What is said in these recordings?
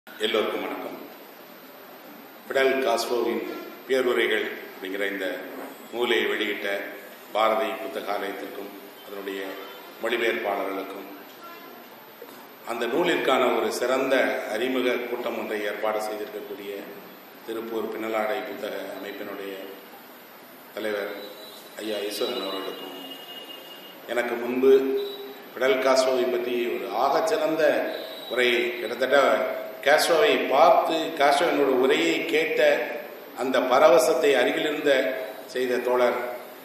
எல்லோருக்கும் வணக்கம் பிடல் காஸ்ட்ரோவின் பேருரைகள் அப்படிங்கிற இந்த நூலை வெளியிட்ட பாரதி புத்தகாலயத்திற்கும் அதனுடைய மொழிபெயர்ப்பாளர்களுக்கும் அந்த நூலிற்கான ஒரு சிறந்த அறிமுக கூட்டம் ஒன்றை ஏற்பாடு செய்திருக்கக்கூடிய திருப்பூர் பின்னலாடை புத்தக அமைப்பினுடைய தலைவர் ஐயா ஈஸ்வரன் அவர்களுக்கும் எனக்கு முன்பு பிடல் காஸ்ட்ரோவை பற்றி ஒரு ஆகச்சிறந்த உரை கிட்டத்தட்ட காஸ்ட்ரோவை பார்த்து காஸ்ட்ரோவினோட உரையை கேட்ட அந்த பரவசத்தை அருகிலிருந்த செய்த தோழர்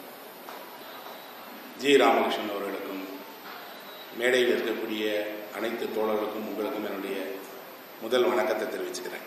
ஜி ராமகிருஷ்ணன் அவர்களுக்கும் மேடையில் இருக்கக்கூடிய அனைத்து தோழர்களுக்கும் உங்களுக்கும் என்னுடைய முதல் வணக்கத்தை தெரிவிச்சுக்கிறேன்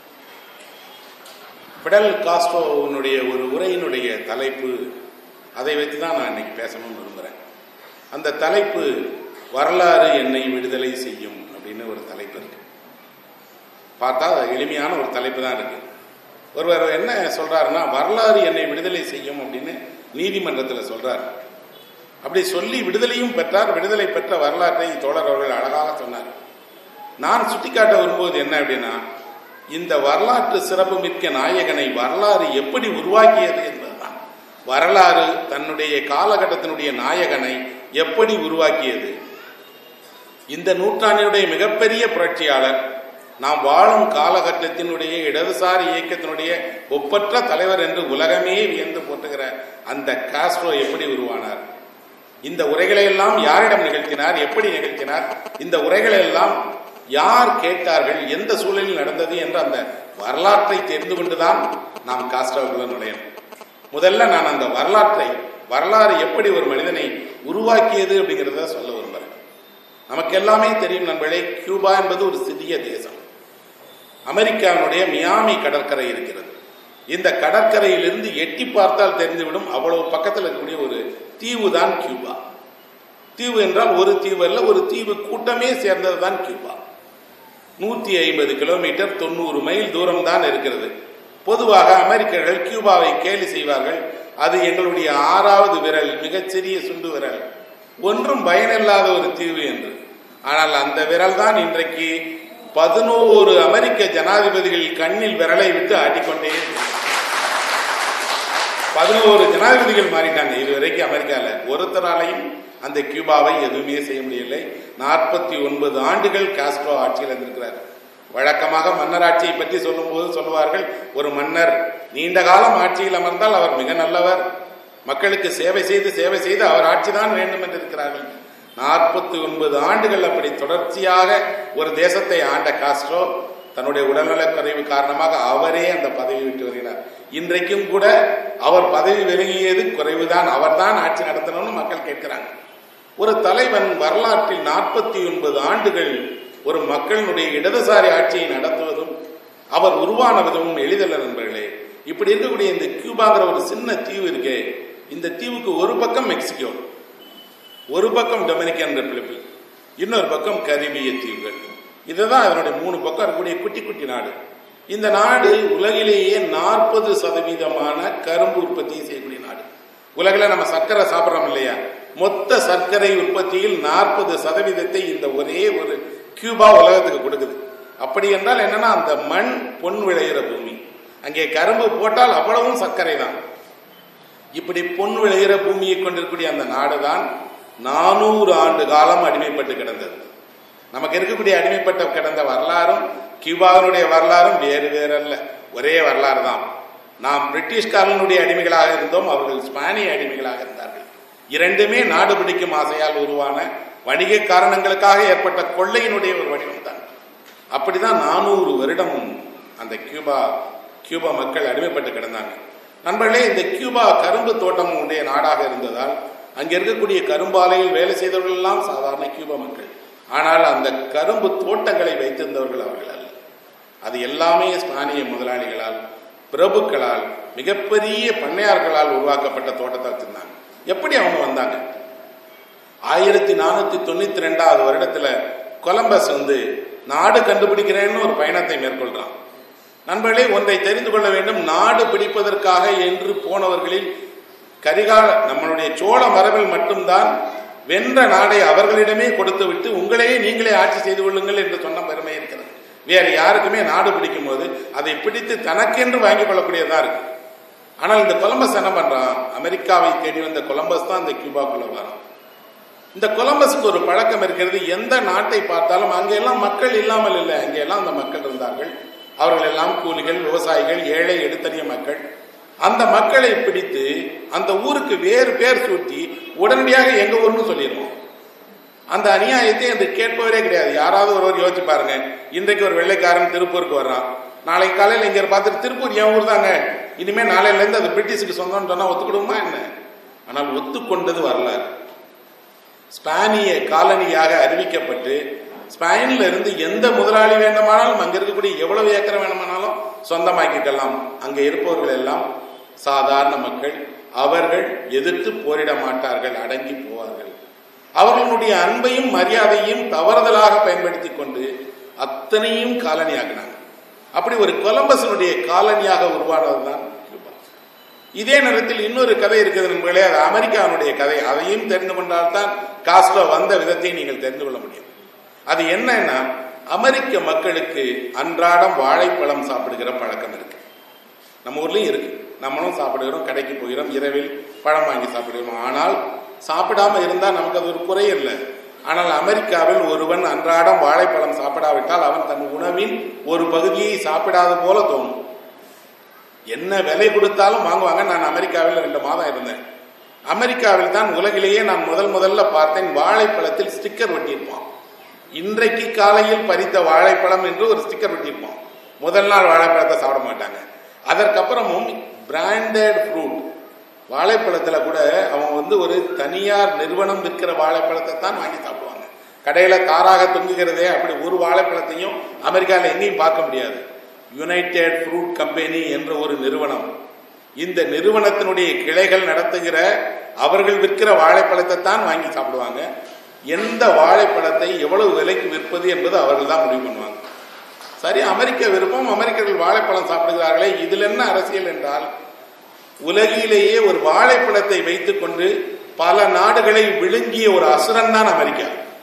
பிடல் காஸ்ட்ரோவினுடைய ஒரு உரையினுடைய தலைப்பு அதை வைத்து தான் நான் இன்னைக்கு பேசணும்னு விரும்புகிறேன் அந்த தலைப்பு வரலாறு என்னை விடுதலை செய்யும் அப்படின்னு ஒரு தலைப்பு இருக்கு பார்த்தா எளிமையான ஒரு தலைப்பு தான் இருக்கு ஒருவர் என்ன சொல்றாருன்னா வரலாறு என்னை விடுதலை செய்யும் அப்படின்னு நீதிமன்றத்தில் சொல்றார் அப்படி சொல்லி விடுதலையும் பெற்றார் விடுதலை பெற்ற வரலாற்றை தோழர் அவர்கள் அழகாக சொன்னார் நான் சுட்டிக்காட்ட வரும்போது என்ன அப்படின்னா இந்த வரலாற்று சிறப்பு மிக்க நாயகனை வரலாறு எப்படி உருவாக்கியது என்பதுதான் வரலாறு தன்னுடைய காலகட்டத்தினுடைய நாயகனை எப்படி உருவாக்கியது இந்த நூற்றாண்டினுடைய மிகப்பெரிய புரட்சியாளர் நாம் வாழும் காலகட்டத்தினுடைய இடதுசாரி இயக்கத்தினுடைய ஒப்பற்ற தலைவர் என்று உலகமே வியந்து போட்டுகிற அந்த காஸ்ட்ரோ எப்படி உருவானார் இந்த உரைகளை எல்லாம் யாரிடம் நிகழ்த்தினார் எப்படி நிகழ்த்தினார் இந்த உரைகளை எல்லாம் யார் கேட்டார்கள் எந்த சூழலில் நடந்தது என்ற அந்த வரலாற்றை தெரிந்து கொண்டுதான் நாம் காஸ்ட்ரோவுக்குள்ள நுழையணும் முதல்ல நான் அந்த வரலாற்றை வரலாறு எப்படி ஒரு மனிதனை உருவாக்கியது அப்படிங்கிறத சொல்ல விரும்புகிறேன் நமக்கு எல்லாமே தெரியும் நண்பர்களே கியூபா என்பது ஒரு சிறிய தேசம் அமெரிக்காவினுடைய மியாமி கடற்கரை இருக்கிறது இந்த கடற்கரையிலிருந்து எட்டி பார்த்தால் தெரிந்துவிடும் அவ்வளவு பக்கத்தில் இருக்கக்கூடிய ஒரு தீவு தான் கியூபா தீவு என்றால் ஒரு தீவு அல்ல ஒரு தீவு கூட்டமே சேர்ந்தது தான் கியூபா நூற்றி ஐம்பது கிலோமீட்டர் தொண்ணூறு மைல் தூரம் தான் இருக்கிறது பொதுவாக அமெரிக்கர்கள் கியூபாவை கேலி செய்வார்கள் அது எங்களுடைய ஆறாவது விரல் மிகச்சிறிய சுண்டு விரல் ஒன்றும் பயனில்லாத ஒரு தீவு என்று ஆனால் அந்த விரல் தான் இன்றைக்கு பதினோரு அமெரிக்க ஜனாதிபதிகள் கண்ணில் விரலை விட்டு ஆட்டிக்கொண்டே பதினோரு ஜனாதிபதிகள் மாறிட்டாங்க இதுவரைக்கும் அமெரிக்காவில் ஒருத்தராலையும் அந்த கியூபாவை எதுவுமே செய்ய முடியவில்லை நாற்பத்தி ஒன்பது ஆண்டுகள் காஸ்ட்ரோ ஆட்சியில் இருந்திருக்கிறார் வழக்கமாக மன்னர் ஆட்சியை பற்றி சொல்லும்போது சொல்லுவார்கள் ஒரு மன்னர் நீண்ட காலம் ஆட்சியில் அமர்ந்தால் அவர் மிக நல்லவர் மக்களுக்கு சேவை செய்து சேவை செய்து அவர் ஆட்சி தான் வேண்டும் என்று இருக்கிறார்கள் நாற்பத்தி ஒன்பது ஆண்டுகள் அப்படி தொடர்ச்சியாக ஒரு தேசத்தை ஆண்ட காஸ்ட்ரோ தன்னுடைய உடல்நலக் குறைவு காரணமாக அவரே அந்த பதவி விட்டு வருகிறார் இன்றைக்கும் கூட அவர் பதவி விலகியது குறைவுதான் அவர்தான் ஆட்சி நடத்தணும்னு மக்கள் கேட்கிறாங்க ஒரு தலைவன் வரலாற்றில் நாற்பத்தி ஒன்பது ஆண்டுகள் ஒரு மக்களினுடைய இடதுசாரி ஆட்சியை நடத்துவதும் அவர் உருவான விதமும் எளிதல்ல நண்பர்களே இப்படி இருக்கக்கூடிய இந்த கியூபாங்கிற ஒரு சின்ன தீவு இருக்கே இந்த தீவுக்கு ஒரு பக்கம் மெக்சிகோ ஒரு பக்கம் டொமினிக்கன் ரிப்பப்ளிக் இன்னொரு பக்கம் கரிபிய தீவுகள் இதுதான் அதனுடைய மூணு பக்கம் இருக்கக்கூடிய குட்டி குட்டி நாடு இந்த நாடு உலகிலேயே நாற்பது சதவீதமான கரும்பு உற்பத்தி செய்யக்கூடிய நாடு உலகில் நம்ம சர்க்கரை சாப்பிட்றோம் இல்லையா மொத்த சர்க்கரை உற்பத்தியில் நாற்பது சதவீதத்தை இந்த ஒரே ஒரு கியூபா உலகத்துக்கு கொடுக்குது அப்படி என்றால் என்னன்னா அந்த மண் பொன் விளையிற பூமி அங்கே கரும்பு போட்டால் அவ்வளவும் சர்க்கரை தான் இப்படி பொன் விளையிற பூமியை கொண்டிருக்கக்கூடிய அந்த நாடு தான் நானூறு ஆண்டு காலம் அடிமைப்பட்டு கிடந்தது நமக்கு இருக்கக்கூடிய அடிமைப்பட்ட கிடந்த வரலாறும் கியூபாவினுடைய வரலாறும் வேறு வேறு அல்ல ஒரே வரலாறு தான் நாம் பிரிட்டிஷ்காரனுடைய அடிமைகளாக இருந்தோம் அவர்கள் ஸ்பானிய அடிமைகளாக இருந்தார்கள் இரண்டுமே நாடு பிடிக்கும் ஆசையால் உருவான வணிக காரணங்களுக்காக ஏற்பட்ட கொள்ளையினுடைய ஒரு வடிவம் தான் அப்படிதான் நானூறு வருடம் அந்த கியூபா கியூபா மக்கள் அடிமைப்பட்டு கிடந்தாங்க நண்பர்களே இந்த கியூபா கரும்பு தோட்டம் உடைய நாடாக இருந்ததால் அங்கே இருக்கக்கூடிய கரும்பாலையில் வேலை செய்தவர்கள் எல்லாம் சாதாரண கியூபா மக்கள் ஆனால் அந்த கரும்பு தோட்டங்களை வைத்திருந்தவர்கள் அவர்கள் அல்ல அது எல்லாமே ஸ்பானிய முதலாளிகளால் பிரபுக்களால் மிகப்பெரிய பண்ணையார்களால் உருவாக்கப்பட்ட தோட்டத்தை வச்சிருந்தாங்க எப்படி அவங்க வந்தாங்க ஆயிரத்தி நானூத்தி தொண்ணூத்தி ரெண்டாவது வருடத்துல கொலம்பஸ் வந்து நாடு கண்டுபிடிக்கிறேன்னு ஒரு பயணத்தை மேற்கொள்றான் நண்பர்களே ஒன்றை தெரிந்து கொள்ள வேண்டும் நாடு பிடிப்பதற்காக என்று போனவர்களில் கரிகால நம்மளுடைய சோழ மரபில் மட்டும்தான் வென்ற நாடை அவர்களிடமே கொடுத்து விட்டு உங்களையே நீங்களே ஆட்சி செய்து கொள்ளுங்கள் என்று சொன்ன பெருமை இருக்கிறது வேற யாருக்குமே நாடு பிடிக்கும் போது அதை பிடித்து தனக்கென்று வாங்கிக் கொள்ளக்கூடியதா இருக்கு ஆனால் இந்த கொலம்பஸ் என்ன பண்றான் அமெரிக்காவை தேடி வந்த கொலம்பஸ் தான் இந்த கியூபாக்குள்ள வரான் இந்த கொலம்பஸுக்கு ஒரு பழக்கம் இருக்கிறது எந்த நாட்டை பார்த்தாலும் அங்கெல்லாம் மக்கள் இல்லாமல் இல்லை அங்கெல்லாம் அந்த மக்கள் இருந்தார்கள் அவர்கள் எல்லாம் கூலிகள் விவசாயிகள் ஏழை எடுத்தறிய மக்கள் அந்த மக்களை பிடித்து அந்த ஊருக்கு வேறு பேர் சூட்டி உடனடியாக எங்க ஊர்னு சொல்லிடுவோம் அந்த அநியாயத்தை அந்த கேட்பவரே கிடையாது யாராவது ஒருவர் யோசிச்சு பாருங்க இன்றைக்கு ஒரு வெள்ளைக்காரன் திருப்பூருக்கு வர்றான் நாளைக்கு காலையில் இங்க பார்த்துட்டு திருப்பூர் என் ஊர் தாங்க இனிமே நாளையில இருந்து அது பிரிட்டிஷுக்கு சொந்தம்னு சொன்னா ஒத்துக்கிடுமா என்ன ஆனால் ஒத்துக்கொண்டது வரலாறு ஸ்பானிய காலனியாக அறிவிக்கப்பட்டு ஸ்பெயின்ல இருந்து எந்த முதலாளி வேண்டுமானாலும் அங்க இருக்கக்கூடிய எவ்வளவு ஏக்கர் வேண்டுமானாலும் சொந்தமாக்கிக்கலாம் அங்க இருப்பவர்கள் எல்லாம் சாதாரண மக்கள் அவர்கள் எதிர்த்து போரிட மாட்டார்கள் அடங்கி போவார்கள் அவர்களுடைய அன்பையும் மரியாதையும் தவறுதலாக பயன்படுத்தி கொண்டு அத்தனையும் காலனியாக்கினாங்க அப்படி ஒரு கொலம்பஸனுடைய காலனியாக உருவானதுதான் கியூபா இதே நேரத்தில் இன்னொரு கதை இருக்குது நண்பர்களே அது அமெரிக்காவுடைய கதை அதையும் தெரிந்து கொண்டால்தான் காஸ்ட்ரோ வந்த விதத்தை நீங்கள் தெரிந்து கொள்ள முடியும் அது என்னன்னா அமெரிக்க மக்களுக்கு அன்றாடம் வாழைப்பழம் சாப்பிடுகிற பழக்கம் இருக்கு நம்ம ஊர்லயும் இருக்கு நம்மளும் சாப்பிடுகிறோம் கடைக்கு போகிறோம் இரவில் பழம் வாங்கி சாப்பிடுகிறோம் ஆனால் சாப்பிடாம இருந்தா நமக்கு அது ஒரு குறை இல்லை ஆனால் அமெரிக்காவில் ஒருவன் அன்றாடம் வாழைப்பழம் சாப்பிடாவிட்டால் அவன் தன் உணவின் ஒரு பகுதியை சாப்பிடாத போல தோணும் என்ன விலை கொடுத்தாலும் வாங்குவாங்க நான் அமெரிக்காவில் ரெண்டு மாதம் இருந்தேன் அமெரிக்காவில் தான் உலகிலேயே நான் முதல் முதல்ல பார்த்தேன் வாழைப்பழத்தில் ஸ்டிக்கர் ஒட்டியிருப்பான் இன்றைக்கு காலையில் பறித்த வாழைப்பழம் என்று ஒரு ஸ்டிக்கர் ஒட்டியிருப்பான் முதல் நாள் வாழைப்பழத்தை சாப்பிட மாட்டாங்க அதற்கப்புறமும் பிராண்டட் ஃப்ரூட் வாழைப்பழத்தில் கூட அவன் வந்து ஒரு தனியார் நிறுவனம் விற்கிற வாழைப்பழத்தை தான் வாங்கி சாப்பிடுவாங்க கடையில் காராக தொங்குகிறதே அப்படி ஒரு வாழைப்பழத்தையும் அமெரிக்காவில் எங்கேயும் பார்க்க முடியாது யுனைடெட் ஃப்ரூட் கம்பெனி என்ற ஒரு நிறுவனம் இந்த நிறுவனத்தினுடைய கிளைகள் நடத்துகிற அவர்கள் விற்கிற வாழைப்பழத்தை தான் வாங்கி சாப்பிடுவாங்க எந்த வாழைப்பழத்தை எவ்வளவு விலைக்கு விற்பது என்பது அவர்கள் தான் முடிவு பண்ணுவாங்க சரி அமெரிக்க விருப்பம் அமெரிக்கர்கள் வாழைப்பழம் சாப்பிடுகிறார்களே இதில் என்ன அரசியல் என்றால் உலகிலேயே ஒரு வாழைப்பழத்தை வைத்துக்கொண்டு பல நாடுகளை விழுங்கிய ஒரு அசுரன் தான் அமெரிக்கா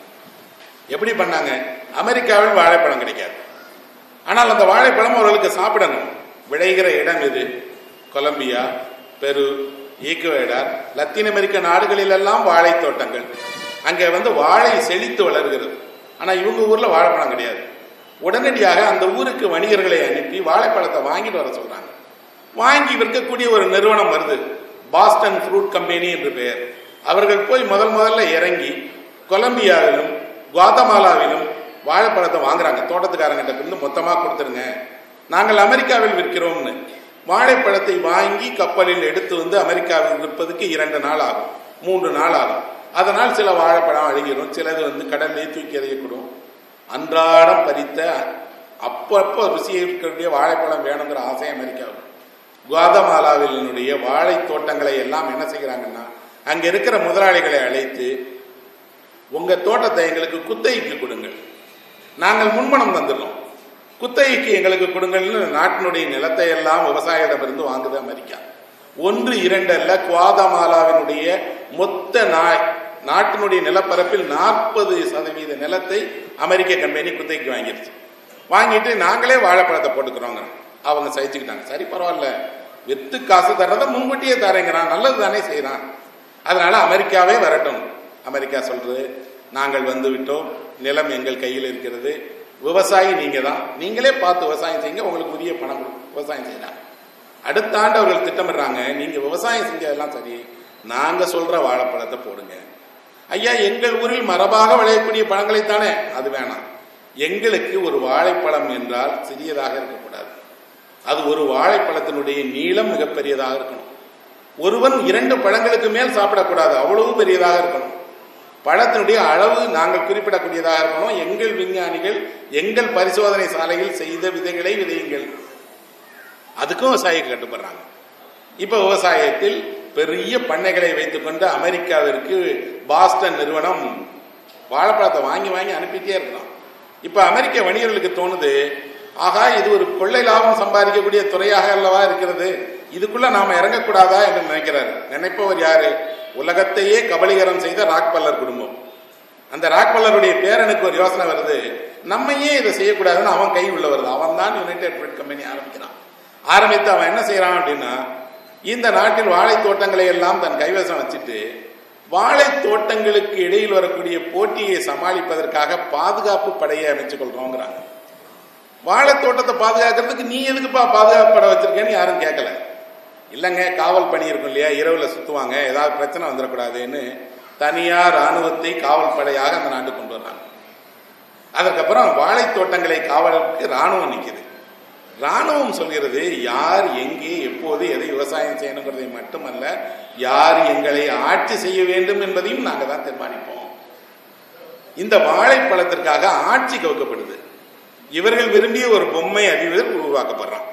எப்படி பண்ணாங்க அமெரிக்காவில் வாழைப்பழம் கிடைக்காது ஆனால் அந்த வாழைப்பழம் அவர்களுக்கு சாப்பிடணும் விளைகிற இடம் இது கொலம்பியா பெரு ஈக்குவேடார் லத்தீன் அமெரிக்க நாடுகளிலெல்லாம் வாழை தோட்டங்கள் அங்கே வந்து வாழை செழித்து வளர்கிறது ஆனால் இவங்க ஊரில் வாழைப்பழம் கிடையாது உடனடியாக அந்த ஊருக்கு வணிகர்களை அனுப்பி வாழைப்பழத்தை வாங்கிட்டு வர சொல்றாங்க வாங்கி விற்கக்கூடிய ஒரு நிறுவனம் வருது பாஸ்டன் ஃப்ரூட் கம்பெனி என்று பெயர் அவர்கள் போய் முதல் முதல்ல இறங்கி கொலம்பியாவிலும் குவாதமாலாவிலும் வாழைப்பழத்தை வாங்குறாங்க தோட்டத்துக்காரங்கிட்ட இருந்து மொத்தமாக கொடுத்துருங்க நாங்கள் அமெரிக்காவில் விற்கிறோம்னு வாழைப்பழத்தை வாங்கி கப்பலில் எடுத்து வந்து அமெரிக்காவில் விற்பதுக்கு இரண்டு நாள் ஆகும் மூன்று நாள் ஆகும் அதனால் சில வாழைப்பழம் அழுகிடும் சிலது வந்து கடல்லே தூக்கி எறியக்கூடும் அன்றாடம் பறித்த அப்பப்போ ருசி இருக்கக்கூடிய வாழைப்பழம் வேணுங்கிற ஆசை அமெரிக்காவுக்கு குவாதமாலாவினுடைய வாழை தோட்டங்களை எல்லாம் என்ன செய்கிறாங்கன்னா அங்க இருக்கிற முதலாளிகளை அழைத்து உங்க தோட்டத்தை எங்களுக்கு குத்தகைக்கு கொடுங்கள் நாங்கள் முன்பணம் தந்துடுறோம் குத்தகைக்கு எங்களுக்கு கொடுங்கள்னு நாட்டினுடைய நிலத்தை எல்லாம் விவசாயிடமிருந்து வாங்குது அமெரிக்கா ஒன்று இரண்டு அல்ல குவாதமாலாவினுடைய மொத்த நாய் நாட்டினுடைய நிலப்பரப்பில் நாற்பது சதவீத நிலத்தை அமெரிக்க கம்பெனி குத்தகைக்கு வாங்கிருச்சு வாங்கிட்டு நாங்களே வாழைப்பழத்தை போட்டுக்கிறோங்க அவங்க சகிச்சுக்கிட்டாங்க சரி பரவாயில்ல வித்து காசு தர்றதை முன்கூட்டியே தரேங்கிறான் நல்லது தானே செய்யறான் அதனால அமெரிக்காவே வரட்டும் அமெரிக்கா சொல்றது நாங்கள் வந்து விட்டோம் நிலம் எங்கள் கையில் இருக்கிறது விவசாயி நீங்க தான் நீங்களே பார்த்து விவசாயம் செய்யுங்க உங்களுக்கு உரிய பணம் கொடுக்கும் விவசாயம் செய்யலாம் அடுத்த ஆண்டு அவர்கள் திட்டமிடுறாங்க நீங்க விவசாயம் செஞ்சதெல்லாம் சரி நாங்க சொல்ற வாழைப்பழத்தை போடுங்க ஐயா எங்கள் ஊரில் மரபாக விளையக்கூடிய பழங்களைத்தானே அது வேணாம் எங்களுக்கு ஒரு வாழைப்பழம் என்றால் சிறியதாக இருக்கக்கூடாது அது ஒரு வாழைப்பழத்தினுடைய நீளம் மிகப்பெரியதாக இருக்கணும் ஒருவன் இரண்டு பழங்களுக்கு மேல் சாப்பிடக்கூடாது அவ்வளவு பெரியதாக இருக்கணும் பழத்தினுடைய அளவு நாங்கள் குறிப்பிடக்கூடியதாக இருக்கணும் எங்கள் விஞ்ஞானிகள் எங்கள் பரிசோதனை சாலையில் செய்த விதைகளை விதையுங்கள் அதுக்கும் விவசாயிக்கு கட்டுப்படுறாங்க இப்ப விவசாயத்தில் பெரிய பண்ணைகளை வைத்துக்கொண்டு அமெரிக்காவிற்கு பாஸ்டன் நிறுவனம் வாழைப்பழத்தை வாங்கி வாங்கி அனுப்பிட்டே இருக்கிறோம் இப்ப அமெரிக்க வணிகர்களுக்கு தோணுது ஆகா இது ஒரு கொள்ளை லாபம் சம்பாதிக்கக்கூடிய துறையாக அல்லவா இருக்கிறது இதுக்குள்ள நாம இறங்கக்கூடாதா என்று நினைக்கிறார் நினைப்பவர் யாரு உலகத்தையே கபலீகரம் செய்த ராக்பல்லர் குடும்பம் அந்த ராக்பல்லருடைய பேரனுக்கு ஒரு யோசனை வருது நம்ம ஏன் இதை செய்யக்கூடாதுன்னு அவன் கை உள்ள வருது அவன் தான் யுனைடெட் ஃப்ரூட் கம்பெனி ஆரம்பிக்கிறான் ஆரம்பித்து அவன் என்ன செய்யறான் அப்படின்னா இந்த நாட்டில் வாழை தோட்டங்களை எல்லாம் தன் கைவசம் வச்சுட்டு வாழை தோட்டங்களுக்கு இடையில் வரக்கூடிய போட்டியை சமாளிப்பதற்காக பாதுகாப்பு படையை அமைச்சு கொள்றோங்கிறாங்க வாழை தோட்டத்தை பாதுகாக்கிறதுக்கு நீ எதுக்குப்பா பாதுகாப்பு படை வச்சிருக்கேன்னு யாரும் கேட்கல இல்லைங்க காவல் பணி இருக்கும் இல்லையா இரவுல சுத்துவாங்க ஏதாவது பிரச்சனை வந்துடக்கூடாதுன்னு தனியா ராணுவத்தை காவல் படையாக அந்த நாட்டு கொண்டு வர்றாங்க அதுக்கப்புறம் வாழை தோட்டங்களை காவலுக்கு ராணுவம் நிற்குது ராணுவம் சொல்கிறது யார் எங்கே எப்போது எதை விவசாயம் செய்யணுங்கிறதை மட்டுமல்ல யார் எங்களை ஆட்சி செய்ய வேண்டும் என்பதையும் நாங்கள் தான் தீர்மானிப்போம் இந்த வாழைப்பழத்திற்காக ஆட்சி கவுக்கப்படுது இவர்கள் விரும்பிய ஒரு பொம்மை அதிபர் உருவாக்கப்படுறான்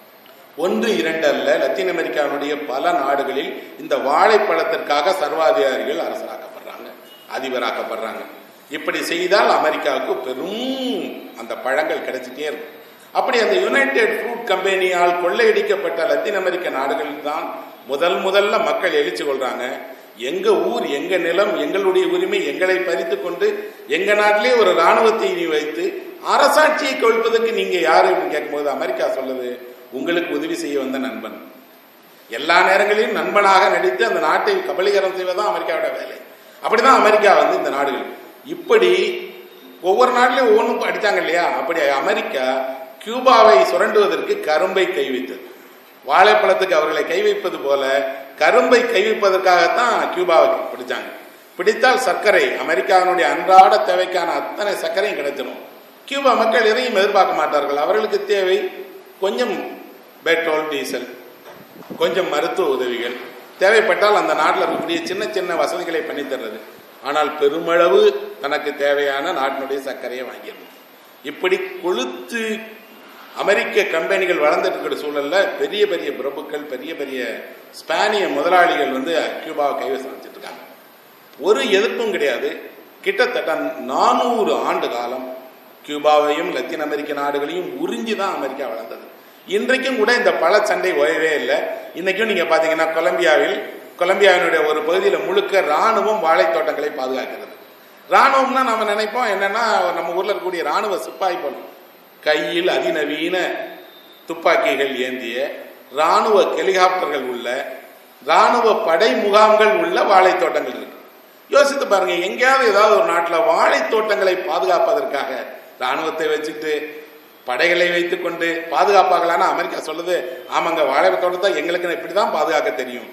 ஒன்று இரண்டு அல்ல லத்தீன் அமெரிக்காவுடைய பல நாடுகளில் இந்த வாழைப்பழத்திற்காக சர்வாதிகாரிகள் அரசராக்கப்படுறாங்க அதிபராக்கப்படுறாங்க இப்படி செய்தால் அமெரிக்காவுக்கு பெரும் அந்த பழங்கள் கிடைச்சிட்டே இருக்கும் அப்படி அந்த யுனைடெட் ஃப்ரூட் கம்பெனியால் கொள்ளையடிக்கப்பட்ட லத்தீன் அமெரிக்க நாடுகளில் தான் முதல் முதல்ல மக்கள் எழுச்சி கொள்றாங்க எங்க ஊர் எங்க நிலம் எங்களுடைய உரிமை எங்களை பறித்து கொண்டு எங்க நாட்டிலே ஒரு ராணுவத்தை நீ வைத்து அரசாட்சியை கொள்வதற்கு நீங்க யாரு அப்படின்னு கேட்கும்போது அமெரிக்கா சொல்லுது உங்களுக்கு உதவி செய்ய வந்த நண்பன் எல்லா நேரங்களிலும் நண்பனாக நடித்து அந்த நாட்டை கபலீகரம் செய்வதுதான் அமெரிக்காவோட வேலை அப்படிதான் அமெரிக்கா வந்து இந்த நாடுகள் இப்படி ஒவ்வொரு நாட்டிலையும் ஒவ்வொன்றும் அடித்தாங்க இல்லையா அப்படி அமெரிக்கா கியூபாவை சுரண்டுவதற்கு கரும்பை கை வைத்தது வாழைப்பழத்துக்கு அவர்களை கை வைப்பது போல கரும்பை கை வைப்பதற்காகத்தான் கியூபாவை பிடிச்சாங்க பிடித்தால் சர்க்கரை அமெரிக்காவினுடைய அன்றாட தேவைக்கான அத்தனை சர்க்கரையும் கிடைச்சிடும் கியூபா மக்கள் எதையும் எதிர்பார்க்க மாட்டார்கள் அவர்களுக்கு தேவை கொஞ்சம் பெட்ரோல் டீசல் கொஞ்சம் மருத்துவ உதவிகள் தேவைப்பட்டால் அந்த நாட்டில் இருக்கக்கூடிய சின்ன சின்ன வசதிகளை பண்ணி தர்றது ஆனால் பெருமளவு தனக்கு தேவையான நாட்டினுடைய சர்க்கரையை வாங்கிடணும் இப்படி கொளுத்து அமெரிக்க கம்பெனிகள் வளர்ந்துட்டு இருக்கிற சூழல்ல பெரிய பெரிய பிரபுக்கள் பெரிய பெரிய ஸ்பானிய முதலாளிகள் வந்து கியூபாவை கைவசம் வச்சுட்டு இருக்காங்க ஒரு எதிர்ப்பும் கிடையாது கிட்டத்தட்ட நானூறு ஆண்டு காலம் கியூபாவையும் லத்தீன் அமெரிக்க நாடுகளையும் உறிஞ்சி தான் அமெரிக்கா வளர்ந்தது இன்றைக்கும் கூட இந்த பல சண்டை ஓயவே இல்லை இன்னைக்கும் நீங்க பாத்தீங்கன்னா கொலம்பியாவில் கொலம்பியாவினுடைய ஒரு பகுதியில் முழுக்க ராணுவம் வாழைத்தோட்டங்களை பாதுகாக்கிறது ராணுவம்னா நம்ம நினைப்போம் என்னன்னா நம்ம ஊர்ல இருக்கக்கூடிய ராணுவ சிப்பாய் போல கையில் அதிநவீன துப்பாக்கிகள் ஏந்திய ராணுவ ஹெலிகாப்டர்கள் உள்ள ராணுவ படை முகாம்கள் உள்ள வாழைத்தோட்டங்கள் இருக்கு யோசித்து பாருங்க எங்கேயாவது ஏதாவது ஒரு நாட்டில் வாழைத்தோட்டங்களை பாதுகாப்பதற்காக ராணுவத்தை வச்சுட்டு படைகளை வைத்துக் கொண்டு பாதுகாப்பாகலான்னு அமெரிக்கா சொல்லுது ஆமாங்க வாழை தோட்டத்தை எங்களுக்கு இப்படிதான் பாதுகாக்க தெரியும்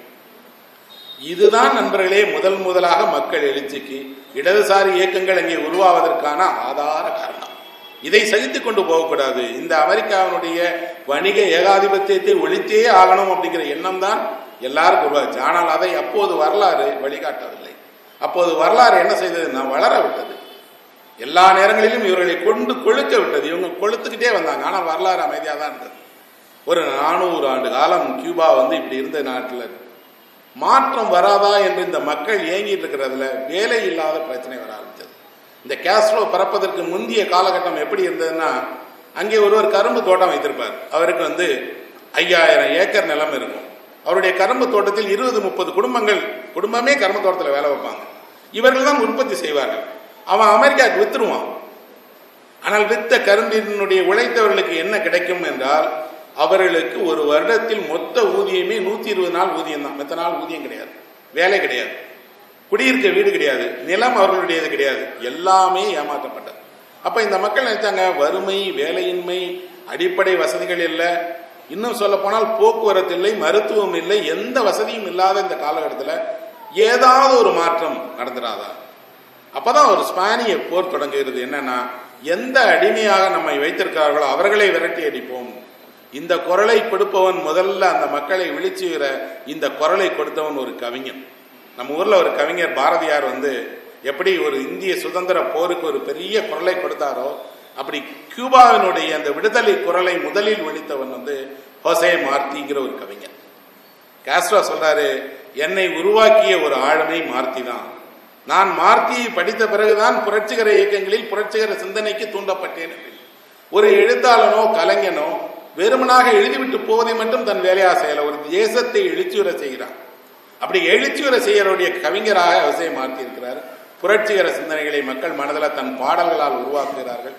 இதுதான் நண்பர்களே முதல் முதலாக மக்கள் எழுச்சிக்கு இடதுசாரி இயக்கங்கள் அங்கே உருவாவதற்கான ஆதார காரணம் இதை சகித்துக் கொண்டு போகக்கூடாது இந்த அமெரிக்காவினுடைய வணிக ஏகாதிபத்தியத்தை ஒழித்தே ஆகணும் அப்படிங்கிற எண்ணம் தான் எல்லாருக்கும் உருவாச்சு ஆனால் அதை அப்போது வரலாறு வழிகாட்டவில்லை அப்போது வரலாறு என்ன செய்ததுன்னா வளர விட்டது எல்லா நேரங்களிலும் இவர்களை கொண்டு கொழுக்க விட்டது இவங்க கொளுத்துக்கிட்டே வந்தாங்க ஆனால் வரலாறு அமைதியாக தான் இருந்தது ஒரு நானூறு ஆண்டு காலம் கியூபா வந்து இப்படி இருந்த நாட்டில் மாற்றம் வராதா என்று இந்த மக்கள் ஏங்கிட்டு இருக்கிறதுல வேலை இல்லாத பிரச்சனை வர ஆரம்பிச்சது இந்த கேஸ்ட்ரோ பறப்பதற்கு முந்தைய காலகட்டம் எப்படி இருந்ததுன்னா அங்கே ஒருவர் கரும்பு தோட்டம் வைத்திருப்பார் அவருக்கு வந்து ஐயாயிரம் ஏக்கர் நிலம் இருக்கும் அவருடைய கரும்பு தோட்டத்தில் இருபது முப்பது குடும்பங்கள் குடும்பமே கரும்பு தோட்டத்தில் வேலை வைப்பாங்க இவர்கள் தான் உற்பத்தி செய்வார்கள் அவன் அமெரிக்காவுக்கு வித்துருவான் ஆனால் வித்த கரும்பினுடைய உழைத்தவர்களுக்கு என்ன கிடைக்கும் என்றால் அவர்களுக்கு ஒரு வருடத்தில் மொத்த ஊதியமே நூத்தி இருபது நாள் ஊதியம் தான் மற்ற நாள் ஊதியம் கிடையாது வேலை கிடையாது குடியிருக்க வீடு கிடையாது நிலம் அவர்களுடையது கிடையாது எல்லாமே ஏமாற்றப்பட்டது அப்ப இந்த மக்கள் நினைச்சாங்க வறுமை வேலையின்மை அடிப்படை வசதிகள் இல்லை இன்னும் சொல்ல போனால் போக்குவரத்து இல்லை மருத்துவம் இல்லை எந்த வசதியும் இல்லாத இந்த காலகட்டத்தில் ஏதாவது ஒரு மாற்றம் நடந்துடாதா அப்பதான் ஒரு ஸ்பானிய போர் தொடங்குகிறது என்னன்னா எந்த அடிமையாக நம்மை வைத்திருக்கிறார்களோ அவர்களை விரட்டி அடிப்போம் இந்த குரலை கொடுப்பவன் முதல்ல அந்த மக்களை விழிச்சுகிற இந்த குரலை கொடுத்தவன் ஒரு கவிஞன் நம்ம ஊர்ல ஒரு கவிஞர் பாரதியார் வந்து எப்படி ஒரு இந்திய சுதந்திர போருக்கு ஒரு பெரிய குரலை கொடுத்தாரோ அப்படி கியூபாவினுடைய அந்த விடுதலை குரலை முதலில் ஒழித்தவன் வந்து ஹோசே மார்த்திங்கிற ஒரு கவிஞர் காஸ்ட்ரோ சொல்றாரு என்னை உருவாக்கிய ஒரு ஆளுமை மார்த்தி தான் நான் மார்த்தியை படித்த பிறகுதான் புரட்சிகர இயக்கங்களில் புரட்சிகர சிந்தனைக்கு தூண்டப்பட்டேன் ஒரு எழுத்தாளனோ கலைஞனோ வெறுமனாக எழுதிவிட்டு போவதை மட்டும் தன் வேலையா செய்யல ஒரு தேசத்தை எழுச்சியுற செய்கிறான் அப்படி எழுச்சியுற செய்யறவுடைய கவிஞராக விவசாயம் மாற்றி இருக்கிறார் புரட்சிகர சிந்தனைகளை மக்கள் மனதில் தன் பாடல்களால் உருவாக்குகிறார்கள்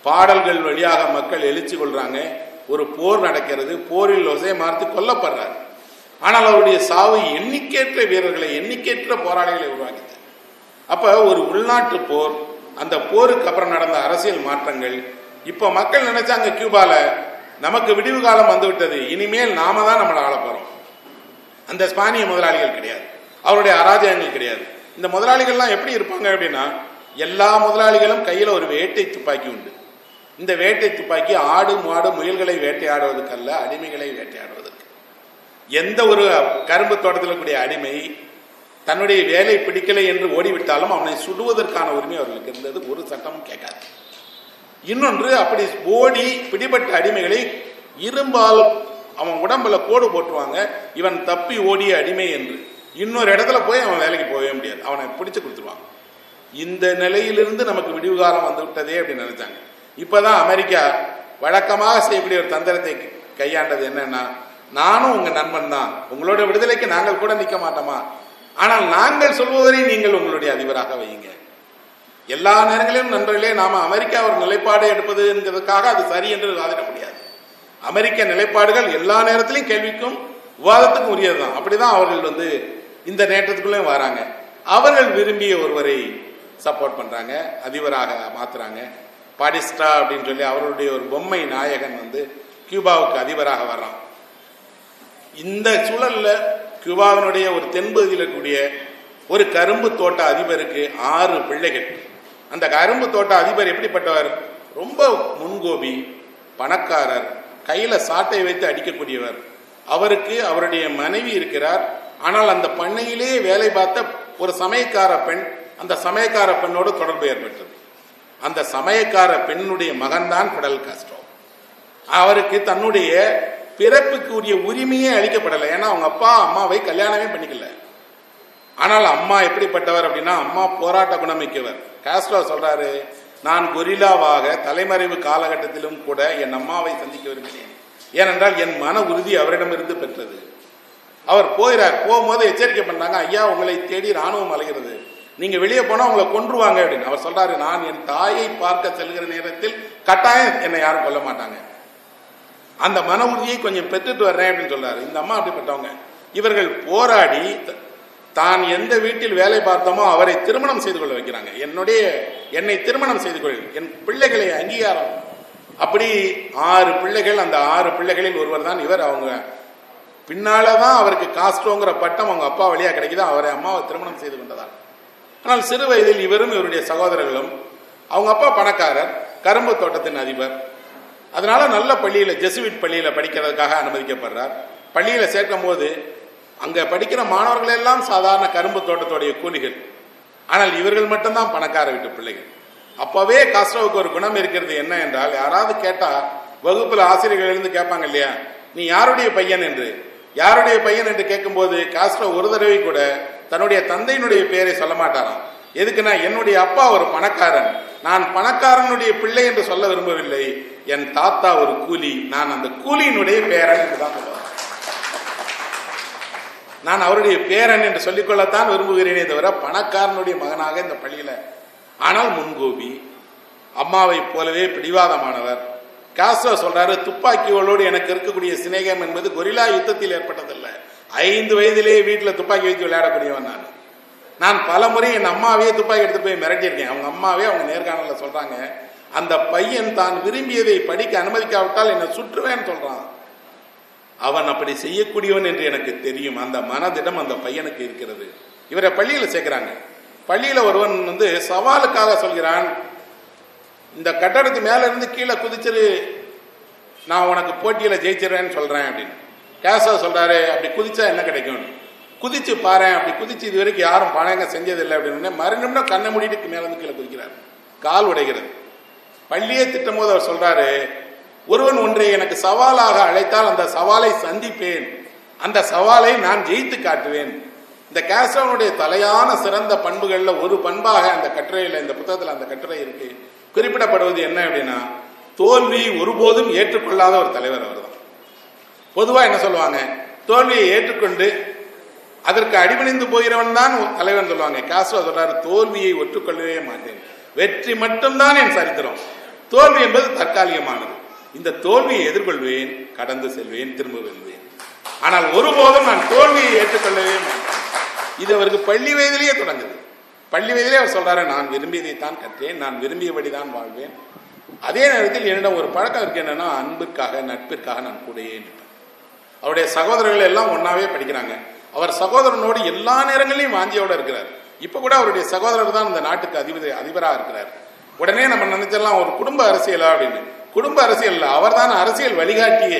பாடல்கள் வழியாக மக்கள் எழுச்சி கொள்றாங்க ஒரு போர் நடக்கிறது போரில் ஒசை மார்த்து கொல்லப்படுறார் ஆனால் அவருடைய சாவு எண்ணிக்கையற்ற வீரர்களை எண்ணிக்கையற்ற போராளிகளை உருவாக்கிது அப்ப ஒரு உள்நாட்டு போர் அந்த போருக்கு அப்புறம் நடந்த அரசியல் மாற்றங்கள் இப்ப மக்கள் நினைச்சாங்க கியூபால நமக்கு விடிவு காலம் வந்துவிட்டது இனிமேல் நாம தான் நம்மளை ஆள போறோம் அந்த ஸ்பானிய முதலாளிகள் கிடையாது அவருடைய அராஜகங்கள் கிடையாது இந்த முதலாளிகள்லாம் எப்படி இருப்பாங்க அப்படின்னா எல்லா முதலாளிகளும் கையில ஒரு வேட்டை துப்பாக்கி உண்டு இந்த வேட்டை துப்பாக்கி ஆடு மாடு முயல்களை வேட்டையாடுவதற்கல்ல அடிமைகளை வேட்டையாடுவதற்கு எந்த ஒரு கரும்பு தோட்டத்தில் கூடிய அடிமை தன்னுடைய வேலை பிடிக்கலை என்று ஓடிவிட்டாலும் அவனை சுடுவதற்கான உரிமை அவர்களுக்கு இருந்தது ஒரு சட்டமும் கேட்காது இன்னொன்று அப்படி ஓடி பிடிபட்ட அடிமைகளை இரும்பால் அவன் உடம்புல கோடு போட்டுருவாங்க இவன் தப்பி ஓடிய அடிமை என்று இன்னொரு இடத்துல போய் அவன் வேலைக்கு போகவே முடியாது அவனை பிடிச்சு கொடுத்துருவாங்க இந்த நிலையிலிருந்து நமக்கு விடிவு காலம் வந்து விட்டதே அப்படின்னு நினைச்சாங்க இப்பதான் அமெரிக்கா வழக்கமாக செய்யக்கூடிய ஒரு தந்திரத்தை கையாண்டது என்னன்னா நானும் உங்க நண்பன் தான் உங்களோட விடுதலைக்கு நாங்கள் கூட நிற்க மாட்டோமா ஆனால் நாங்கள் சொல்வதை நீங்கள் உங்களுடைய அதிபராக வையுங்க எல்லா நேரங்களிலும் நண்பர்களே நாம அமெரிக்கா ஒரு நிலைப்பாடு எடுப்பது என்கிறதுக்காக அது சரி என்று வாதிட முடியாது அமெரிக்க நிலைப்பாடுகள் எல்லா நேரத்திலையும் கேள்விக்கும் விவாதத்துக்கும் உரியதுதான் அப்படிதான் அவர்கள் வந்து இந்த நேற்றத்துக்குள்ளேயும் வராங்க அவர்கள் விரும்பிய ஒருவரை சப்போர்ட் பண்றாங்க அதிபராக மாத்துறாங்க பாடிஸ்டா அப்படின்னு சொல்லி அவருடைய ஒரு பொம்மை நாயகன் வந்து கியூபாவுக்கு அதிபராக வர்றான் இந்த சூழல்ல கியூபாவினுடைய ஒரு தென்பகுதியில் இருக்கக்கூடிய ஒரு கரும்பு தோட்ட அதிபருக்கு ஆறு பிள்ளைகள் அந்த கரும்பு தோட்ட அதிபர் எப்படிப்பட்டவர் ரொம்ப முன்கோபி பணக்காரர் கையில சாட்டை வைத்து அடிக்கக்கூடியவர் அவருக்கு அவருடைய மனைவி இருக்கிறார் ஆனால் அந்த பண்ணையிலே வேலை பார்த்த ஒரு சமயக்கார பெண் அந்த சமயக்கார பெண்ணோடு தொடர்பு ஏற்பட்டது அந்த சமயக்கார பெண்ணுடைய மகன்தான் பிடல் காஸ்ட்ரோ அவருக்கு தன்னுடைய பிறப்புக்கு உரிய உரிமையே அளிக்கப்படலை ஏன்னா அவங்க அப்பா அம்மாவை கல்யாணமே பண்ணிக்கல ஆனால் அம்மா எப்படிப்பட்டவர் அப்படின்னா அம்மா போராட்ட குணமிக்கவர் காஸ்ட்ரோ சொல்றாரு நான் கொரில்லாவாக தலைமறைவு காலகட்டத்திலும் கூட என் அம்மாவை சந்திக்க விரும்பினேன் ஏனென்றால் என் மன உறுதி அவரிடமிருந்து பெற்றது அவர் போகிறார் போகும்போது எச்சரிக்கை பண்ணாங்க ஐயா உங்களை தேடி ராணுவம் அலைகிறது நீங்க வெளியே போனா உங்களை கொன்றுவாங்க அப்படின்னு அவர் சொல்றாரு நான் என் தாயை பார்க்க செல்கிற நேரத்தில் கட்டாயம் என்னை யாரும் கொல்ல மாட்டாங்க அந்த மன உறுதியை கொஞ்சம் பெற்றுட்டு வர்றேன் அப்படின்னு சொல்றாரு இந்த அம்மா அப்படிப்பட்டவங்க இவர்கள் போராடி தான் எந்த வீட்டில் வேலை பார்த்தோமோ அவரை திருமணம் செய்து கொள்ள வைக்கிறாங்க என்னுடைய என்னை திருமணம் செய்து கொள் என் பிள்ளைகளை அங்கீகாரம் அப்படி ஆறு பிள்ளைகள் அந்த ஆறு பிள்ளைகளில் ஒருவர் தான் இவர் அவங்க பின்னாலதான் அவருக்கு காஸ்ட்ரோங்கிற பட்டம் அவங்க அப்பா வழியா கிடைக்குது அவரை அம்மாவை திருமணம் செய்து கொண்டதால் ஆனால் சிறு வயதில் இவரும் இவருடைய சகோதரர்களும் அவங்க அப்பா பணக்காரர் கரும்பு தோட்டத்தின் அதிபர் அதனால நல்ல பள்ளியில ஜெசுவிட் பள்ளியில படிக்கிறதுக்காக அனுமதிக்கப்படுறார் பள்ளியில சேர்க்கும் போது அங்க படிக்கிற மாணவர்கள் எல்லாம் சாதாரண கரும்பு தோட்டத்துடைய கூலிகள் ஆனால் இவர்கள் மட்டும்தான் பணக்கார வீட்டு பிள்ளைகள் அப்பவே காஸ்ட்ரோவுக்கு ஒரு குணம் இருக்கிறது என்ன என்றால் யாராவது கேட்டா வகுப்புல ஆசிரியர்கள் இருந்து கேட்பாங்க இல்லையா நீ யாருடைய பையன் என்று யாருடைய பையன் என்று கேட்கும்போது காஸ்ட்ரோ ஒரு தடவை கூட தன்னுடைய தந்தையினுடைய பெயரை சொல்ல மாட்டாராம் எதுக்குன்னா என்னுடைய அப்பா ஒரு பணக்காரன் நான் பணக்காரனுடைய பிள்ளை என்று சொல்ல விரும்பவில்லை என் தாத்தா ஒரு கூலி நான் அந்த கூலியினுடைய பேரன் என்று தான் சொல்லுவேன் நான் அவருடைய பேரன் என்று சொல்லிக்கொள்ளத்தான் விரும்புகிறேனே தவிர பணக்காரனுடைய மகனாக இந்த பள்ளியில ஆனால் முன்கோபி அம்மாவை போலவே பிடிவாதமானவர் காஸ்ட்ரோ சொல்றாரு துப்பாக்கிகளோடு எனக்கு இருக்கக்கூடிய சிநேகம் என்பது கொரில்லா யுத்தத்தில் ஏற்பட்டதல்ல ஐந்து வயதிலேயே வீட்டில் துப்பாக்கி வைத்து விளையாடக்கூடியவன் நான் நான் பல முறை என் அம்மாவே துப்பாக்கி எடுத்து போய் மிரட்டியிருக்கேன் அவங்க அம்மாவே அவங்க நேர்காணல சொல்றாங்க அந்த பையன் தான் விரும்பியதை படிக்க அனுமதிக்காவிட்டால் என்னை சுற்றுவேன்னு சொல்றான் அவன் அப்படி செய்யக்கூடியவன் என்று எனக்கு தெரியும் அந்த மனதிடம் அந்த பையனுக்கு இருக்கிறது இவரை பள்ளியில சேர்க்கிறாங்க பள்ளியில ஒருவன் வந்து சவாலுக்காக சொல்கிறான் இந்த கட்டடத்து மேல இருந்து கீழே குதிச்சிரு நான் உனக்கு போட்டியில ஜெயிச்சிருவேன்னு சொல்றேன் அப்படின்னு கேசவ சொல்றாரு அப்படி குதிச்சா என்ன கிடைக்கும் குதிச்சு பாரு அப்படி குதிச்சு இது வரைக்கும் யாரும் பணங்க செஞ்சதில்லை அப்படின்னு மறுநிமிடம் கண்ணை மூடிட்டு மேல இருந்து கீழே குதிக்கிறார் கால் உடைகிறது பள்ளியே திட்டும் போது அவர் சொல்றாரு ஒருவன் ஒன்றை எனக்கு சவாலாக அழைத்தால் அந்த சவாலை சந்திப்பேன் அந்த சவாலை நான் ஜெயித்து காட்டுவேன் இந்த கேசவனுடைய தலையான சிறந்த பண்புகள்ல ஒரு பண்பாக அந்த கட்டுரையில இந்த புத்தகத்துல அந்த கட்டுரை இருக்கு குறிப்பிடப்படுவது என்ன அப்படின்னா தோல்வி ஒருபோதும் ஏற்றுக்கொள்ளாத ஒரு தலைவர் அவர் தான் பொதுவா என்ன சொல்லுவாங்க தோல்வியை ஏற்றுக்கொண்டு அதற்கு அடிபணிந்து போகிறவன் தான் தலைவன் சொல்லுவாங்க காஸ்ட்ரோ சொல்றாரு தோல்வியை ஒற்றுக்கொள்ளவே மாட்டேன் வெற்றி மட்டும்தான் என் சரித்திரம் தோல்வி என்பது தற்காலிகமானது இந்த தோல்வியை எதிர்கொள்வேன் கடந்து செல்வேன் திரும்ப வெல்வேன் ஆனால் ஒருபோதும் நான் தோல்வியை ஏற்றுக்கொள்ளவே மாட்டேன் இது அவருக்கு பள்ளி வயதிலேயே தொடங்குது பள்ளி வயதிலே அவர் சொல்றாரு நான் விரும்பியதைத்தான் கற்றேன் நான் விரும்பியபடி தான் வாழ்வேன் அதே நேரத்தில் என்னிடம் ஒரு பழக்கம் இருக்கு என்னன்னா அன்பிற்காக நட்பிற்காக நான் கூடயே நிற்பேன் அவருடைய சகோதரர்கள் எல்லாம் ஒன்னாவே படிக்கிறாங்க அவர் சகோதரனோடு எல்லா நேரங்களிலும் வாஞ்சியோட இருக்கிறார் இப்ப கூட அவருடைய சகோதரர் தான் இந்த நாட்டுக்கு அதிபதி அதிபராக இருக்கிறார் உடனே நம்ம நினைச்சிடலாம் ஒரு குடும்ப அரசியலா அப்படின்னு குடும்ப அரசியல் அவர் தான் அரசியல் வழிகாட்டியே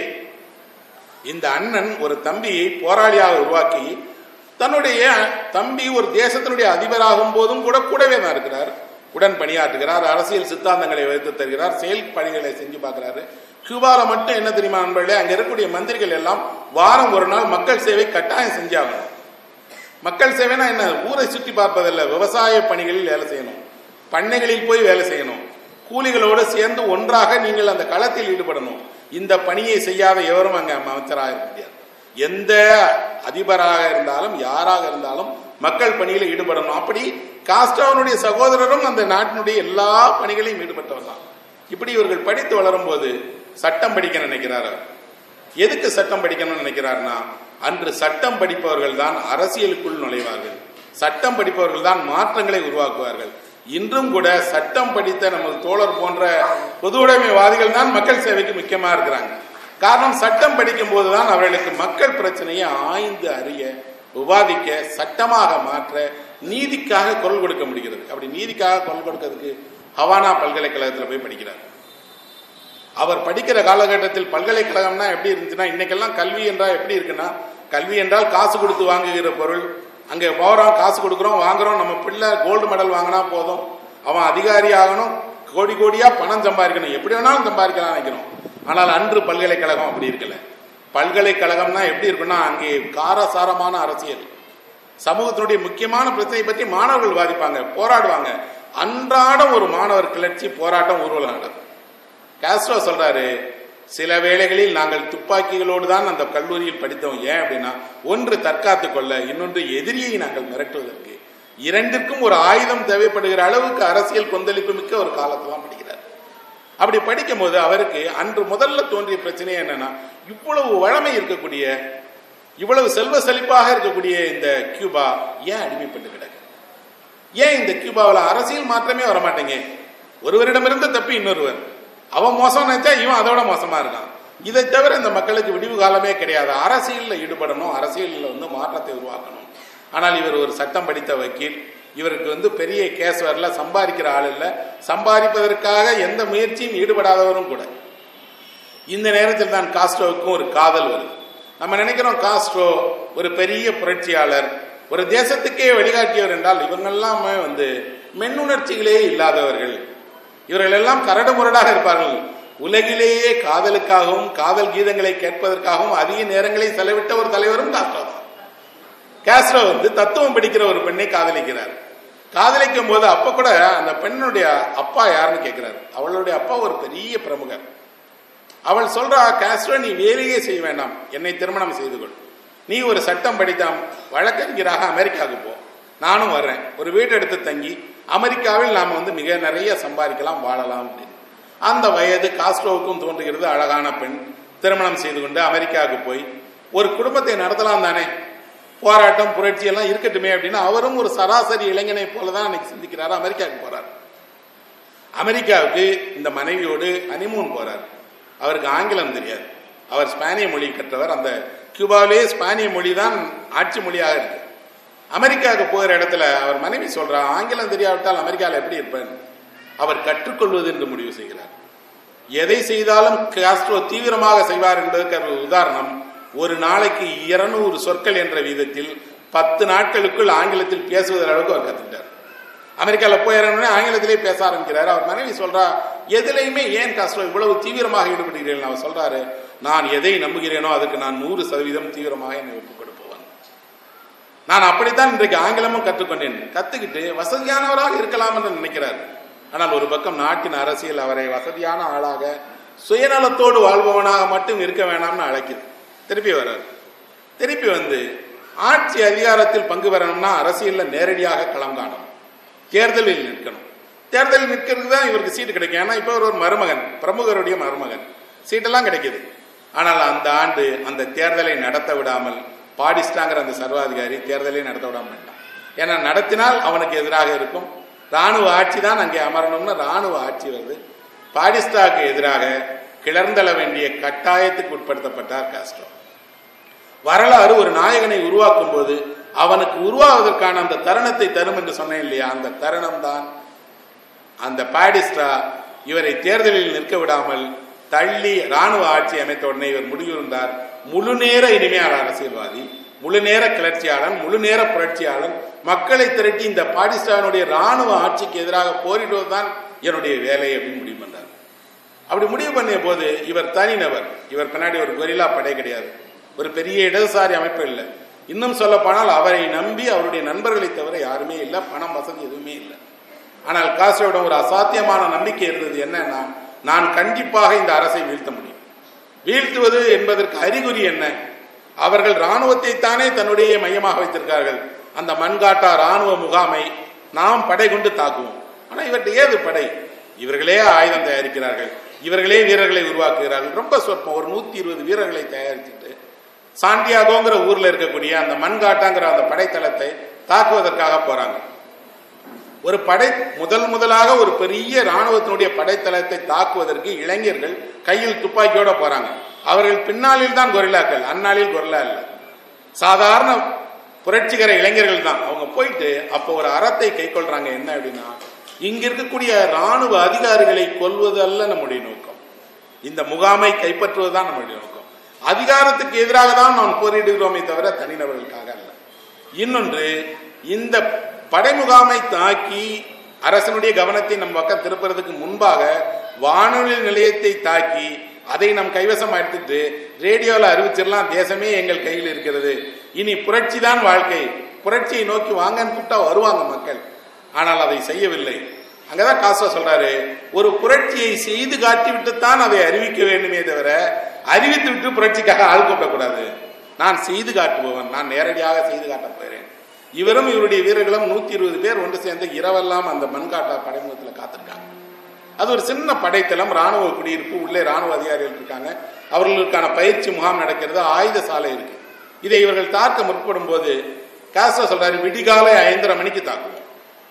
இந்த அண்ணன் ஒரு தம்பியை போராளியாக உருவாக்கி தன்னுடைய தம்பி ஒரு தேசத்தினுடைய அதிபராகும் போதும் கூட கூடவே தான் இருக்கிறார் உடன் பணியாற்றுகிறார் அரசியல் சித்தாந்தங்களை வைத்து தருகிறார் செயல் பணிகளை செஞ்சு பார்க்கிறாரு கியூபால மட்டும் என்ன தெரியுமா நண்பர்களே அங்க இருக்கக்கூடிய மந்திரிகள் எல்லாம் வாரம் ஒரு நாள் மக்கள் சேவை கட்டாயம் செஞ்சாகணும் மக்கள் சேவைனா என்ன ஊரை சுற்றி பார்ப்பதில்லை விவசாய பணிகளில் வேலை செய்யணும் பண்ணைகளில் போய் வேலை செய்யணும் கூலிகளோடு சேர்ந்து ஒன்றாக நீங்கள் அந்த களத்தில் ஈடுபடணும் இந்த பணியை செய்யாத எவரும் அங்க அமைச்சராக இருக்க முடியாது எந்த அதிபராக இருந்தாலும் யாராக இருந்தாலும் மக்கள் பணியில் ஈடுபடணும் அப்படி காஸ்ட்ரோவனுடைய சகோதரரும் அந்த நாட்டினுடைய எல்லா பணிகளையும் ஈடுபட்டவர் தான் இப்படி இவர்கள் படித்து வளரும் போது சட்டம் படிக்க நினைக்கிறார் அவர். எதுக்கு சட்டம் படிக்கணும்னு நினைக்கிறார்னா அன்று சட்டம் படிப்பவர்கள் தான் அரசியலுக்குள் நுழைவார்கள் சட்டம் படிப்பவர்கள் தான் மாற்றங்களை உருவாக்குவார்கள் இன்றும் கூட சட்டம் படித்த நமது தோழர் போன்ற பொது உடைமைவாதிகள் தான் மக்கள் சேவைக்கு முக்கியமா இருக்கிறாங்க காரணம் சட்டம் படிக்கும் போதுதான் அவர்களுக்கு மக்கள் பிரச்சனையை ஆய்ந்து அறிய விவாதிக்க சட்டமாக மாற்ற நீதிக்காக குரல் கொடுக்க முடிகிறது அப்படி நீதிக்காக குரல் கொடுக்கிறதுக்கு ஹவானா பல்கலைக்கழகத்தில் போய் படிக்கிறார் அவர் படிக்கிற காலகட்டத்தில் பல்கலைக்கழகம்னா எப்படி இருந்துச்சுன்னா இன்னைக்கெல்லாம் கல்வி என்றால் எப்படி இருக்குன்னா கல்வி என்றால் காசு கொடுத்து வாங்குகிற பொருள் அங்கே போகிறோம் காசு கொடுக்குறோம் வாங்குறோம் நம்ம பிள்ளை கோல்டு மெடல் வாங்கினா போதும் அவன் அதிகாரி ஆகணும் கோடி கோடியா பணம் சம்பாதிக்கணும் எப்படி வேணாலும் சம்பாதிக்கலாம் நினைக்கிறோம் ஆனால் அன்று பல்கலைக்கழகம் அப்படி இருக்கல பல்கலைக்கழகம்னா எப்படி இருக்குன்னா அங்கே காரசாரமான அரசியல் சமூகத்தினுடைய முக்கியமான பிரச்சனை பற்றி மாணவர்கள் வாதிப்பாங்க போராடுவாங்க அன்றாடம் ஒரு மாணவர் கிளர்ச்சி போராட்டம் ஊர்வலம் நடக்கும் காஸ்ட்ரோ சொல்றாரு சில வேளைகளில் நாங்கள் துப்பாக்கிகளோடு தான் அந்த கல்லூரியில் படித்தோம் ஏன் அப்படின்னா ஒன்று தற்காத்து கொள்ள இன்னொன்று எதிரியை நாங்கள் மிரட்டுவதற்கு இரண்டிற்கும் ஒரு ஆயுதம் தேவைப்படுகிற அளவுக்கு அரசியல் கொந்தளிப்பு மிக்க ஒரு காலத்தெல்லாம் படிக்கிறார் அப்படி படிக்கும் போது அவருக்கு அன்று முதல்ல தோன்றிய பிரச்சனை என்னன்னா இவ்வளவு வளமை இருக்கக்கூடிய இவ்வளவு செல்வ செழிப்பாக இருக்கக்கூடிய இந்த கியூபா ஏன் அடிமைப்பட்டு கிடக்கு ஏன் இந்த கியூபாவில் அரசியல் மாற்றமே வர மாட்டேங்க ஒருவரிடமிருந்து தப்பி இன்னொருவர் அவன் மோசம் நினைச்சா இவன் அதோட மோசமா இருக்கான் இதை தவிர இந்த மக்களுக்கு விடிவு காலமே கிடையாது அரசியலில் ஈடுபடணும் அரசியலில் வந்து மாற்றத்தை உருவாக்கணும் ஆனால் இவர் ஒரு சட்டம் படித்த வக்கீல் இவருக்கு வந்து பெரிய கேஸ் வரல சம்பாதிக்கிற ஆள் இல்லை சம்பாதிப்பதற்காக எந்த முயற்சியும் ஈடுபடாதவரும் கூட இந்த நேரத்தில் தான் காஸ்ட்ரோவுக்கும் ஒரு காதல் வருது நம்ம நினைக்கிறோம் காஸ்ட்ரோ ஒரு பெரிய புரட்சியாளர் ஒரு தேசத்துக்கே வழிகாட்டியவர் என்றால் இவங்கெல்லாமே வந்து மென்னுணர்ச்சிகளே இல்லாதவர்கள் இவர்கள் எல்லாம் கரடு முரடாக இருப்பார்கள் உலகிலேயே காதலுக்காகவும் காதல் கீதங்களை கேட்பதற்காகவும் அதிக நேரங்களை செலவிட்ட ஒரு தலைவரும் காஸ்ட்ரோ தான் காஸ்ட்ரோ வந்து தத்துவம் படிக்கிற ஒரு பெண்ணை காதலிக்கிறார் காதலிக்கும் போது அப்ப கூட அந்த பெண்ணுடைய அப்பா யாருன்னு கேட்கிறார் அவளுடைய அப்பா ஒரு பெரிய பிரமுகர் அவள் சொல்றா காஸ்ட்ரோ நீ வேலையே செய்ய வேண்டாம் என்னை திருமணம் செய்து கொள் நீ ஒரு சட்டம் படித்தாம் வழக்கறிஞராக அமெரிக்காவுக்கு போ நானும் வர்றேன் ஒரு வீடு எடுத்து தங்கி அமெரிக்காவில் நாம் வந்து மிக நிறைய சம்பாதிக்கலாம் வாழலாம் அப்படின்னு அந்த வயது காஸ்ட்ரோவுக்கும் தோன்றுகிறது அழகான பெண் திருமணம் செய்து கொண்டு அமெரிக்காவுக்கு போய் ஒரு குடும்பத்தை நடத்தலாம் தானே போராட்டம் புரட்சி எல்லாம் இருக்கட்டுமே அப்படின்னு அவரும் ஒரு சராசரி இளைஞனை போல தான் அன்னைக்கு சிந்திக்கிறாரு அமெரிக்காவுக்கு போறார் அமெரிக்காவுக்கு இந்த மனைவியோடு ஹனிமூன் போறார் அவருக்கு ஆங்கிலம் தெரியாது அவர் ஸ்பானிய மொழி கற்றவர் அந்த கியூபாவிலே ஸ்பானிய மொழி தான் ஆட்சி மொழியாக இருக்கு அமெரிக்காவுக்கு போகிற இடத்துல அவர் மனைவி சொல்றா ஆங்கிலம் தெரியாவிட்டால் அமெரிக்காவில் எப்படி இருப்பேன் அவர் கற்றுக்கொள்வது என்று முடிவு செய்கிறார் எதை செய்தாலும் காஸ்ட்ரோ தீவிரமாக செய்வார் என்பதற்கு ஒரு உதாரணம் ஒரு நாளைக்கு இருநூறு சொற்கள் என்ற விதத்தில் பத்து நாட்களுக்குள் ஆங்கிலத்தில் பேசுவதற்கு அளவுக்கு அவர் கத்துக்கிட்டார் அமெரிக்காவில் போய் இறங்கினே ஆங்கிலத்திலே பேச ஆரம்பிக்கிறார் அவர் மனைவி சொல்றா எதுலையுமே ஏன் காஸ்ட்ரோ இவ்வளவு தீவிரமாக ஈடுபடுகிறீர்கள் அவர் சொல்றாரு நான் எதை நம்புகிறேனோ அதுக்கு நான் நூறு சதவீதம் தீவிரமாக என்னை ஒப்புக் கொடுப்பவன் நான் அப்படித்தான் இன்றைக்கு ஆங்கிலமும் கற்றுக்கொண்டேன் கத்துக்கிட்டு வசதியானவராக இருக்கலாம் என்று நினைக்கிறார் ஆனால் ஒரு பக்கம் நாட்டின் அரசியல் அவரை வசதியான ஆளாக சுயநலத்தோடு வாழ்பவனாக மட்டும் இருக்க வேணாம்னு அழைக்குது திருப்பி வர்றார் திருப்பி வந்து ஆட்சி அதிகாரத்தில் பங்கு பெறணும்னா அரசியலில் நேரடியாக களம் காணணும் தேர்தலில் நிற்கணும் தேர்தலில் நிற்கிறதுக்கு தான் இவருக்கு சீட்டு கிடைக்கும் ஏன்னா இப்போ ஒரு மருமகன் பிரமுகருடைய மருமகன் சீட்டெல்லாம் கிடைக்குது ஆனால் அந்த ஆண்டு அந்த தேர்தலை நடத்த விடாமல் பாடிஸ்டாங்கிற அந்த சர்வாதிகாரி தேர்தலை நடத்த விடாமல் பண்ணிட்டான் ஏன்னா நடத்தினால் அவனுக்கு எதிராக இருக்கும் ராணுவ ஆட்சி தான் அங்கே அமரணும்னு ராணுவ ஆட்சி வருது பாடிஸ்டாக்கு எதிராக கிளர்ந்தள வேண்டிய கட்டாயத்துக்கு உட்படுத்தப்பட்டார் காஸ்ட்ரோ வரலாறு ஒரு நாயகனை உருவாக்கும் போது அவனுக்கு உருவாவதற்கான அந்த தருணத்தை தரும் என்று சொன்னேன் இல்லையா அந்த தருணம் தான் அந்த பாடிஸ்டா இவரை தேர்தலில் நிற்க விடாமல் தள்ளி ராணுவ ஆட்சி அமைத்த உடனே இவர் முடிவிருந்தார் முழு நேர இனிமையாளர் அரசியல்வாதி முழு நேர கிளர்ச்சியாளன் முழு நேர புரட்சியாளன் மக்களை திரட்டி இந்த பாகிஸ்தானுடைய ராணுவ ஆட்சிக்கு எதிராக போரிடுவதுதான் என்னுடைய வேலை அப்படின்னு முடிவு பண்ணார் அப்படி முடிவு பண்ணிய போது இவர் தனிநபர் இவர் பின்னாடி ஒரு கொரில்லா படை கிடையாது ஒரு பெரிய இடதுசாரி அமைப்பு இல்லை இன்னும் சொல்ல போனால் அவரை நம்பி அவருடைய நண்பர்களை தவிர யாருமே இல்லை பணம் வசதி எதுவுமே இல்லை ஆனால் காசோவிடம் ஒரு அசாத்தியமான நம்பிக்கை இருந்தது என்னன்னா நான் கண்டிப்பாக இந்த அரசை வீழ்த்த முடியும் வீழ்த்துவது என்பதற்கு அறிகுறி என்ன அவர்கள் ராணுவத்தை தானே தன்னுடைய மையமாக வைத்திருக்கார்கள் அந்த மண்காட்டா ராணுவ முகாமை நாம் படை கொண்டு தாக்குவோம் ஆனா இவர்கிட்ட ஏது படை இவர்களே ஆயுதம் தயாரிக்கிறார்கள் இவர்களே வீரர்களை உருவாக்குகிறார்கள் ரொம்ப சொற்பம் ஒரு நூத்தி இருபது வீரர்களை தயாரிச்சுட்டு சாண்டியாகோங்கிற ஊர்ல இருக்கக்கூடிய அந்த மண்காட்டாங்கிற அந்த படைத்தளத்தை தாக்குவதற்காக போறாங்க ஒரு படை முதல் முதலாக ஒரு பெரிய ராணுவத்தினுடைய படைத்தளத்தை தாக்குவதற்கு இளைஞர்கள் கையில் துப்பாக்கியோட போறாங்க அவர்கள் பின்னாளில் தான் கொரில்லாக்கள் அந்நாளில் கொரில்லா இல்லை சாதாரண புரட்சிகர இளைஞர்கள் தான் அவங்க போயிட்டு அப்போ ஒரு அறத்தை கை கொள்றாங்க என்ன அப்படின்னா இங்க இருக்கக்கூடிய ராணுவ அதிகாரிகளை கொல்வது அல்ல நம்முடைய நோக்கம் இந்த முகாமை கைப்பற்றுவதுதான் நம்முடைய நோக்கம் அதிகாரத்துக்கு எதிராக தான் நாம் போரிடுகிறோமே தவிர தனிநபர்களுக்காக அல்ல இன்னொன்று இந்த படை முகாமை தாக்கி அரசனுடைய கவனத்தை நம் பக்கம் திருப்புறதுக்கு முன்பாக வானொலி நிலையத்தை தாக்கி அதை நம் கைவசம் எடுத்துட்டு ரேடியோவில் அறிவிச்சிடலாம் தேசமே எங்கள் கையில் இருக்கிறது இனி புரட்சி தான் வாழ்க்கை புரட்சியை நோக்கி வாங்கன்னு கூப்பிட்டா வருவாங்க மக்கள் ஆனால் அதை செய்யவில்லை அங்கதான் காசா சொல்றாரு ஒரு புரட்சியை செய்து காட்டிவிட்டு தான் அதை அறிவிக்க வேண்டுமே தவிர அறிவித்து விட்டு புரட்சிக்காக ஆள் கூப்பிடக்கூடாது நான் செய்து காட்டுபவன் நான் நேரடியாக செய்து காட்டப் போகிறேன் இவரும் இவருடைய வீரர்களும் நூத்தி இருபது பேர் ஒன்று சேர்ந்து இரவெல்லாம் அந்த மண்காட்டா படைமுகத்தில் காத்திருக்காங்க அது ஒரு சின்ன படைத்தளம் ராணுவ குடியிருப்பு உள்ளே ராணுவ அதிகாரிகள் இருக்காங்க அவர்களுக்கான பயிற்சி முகாம் நடக்கிறது ஆயுத சாலை இருக்கு இதை இவர்கள் தாக்க முற்படும் போது காசா சொல்றாரு விடிகாலை ஐந்தரை மணிக்கு தாக்குவோம்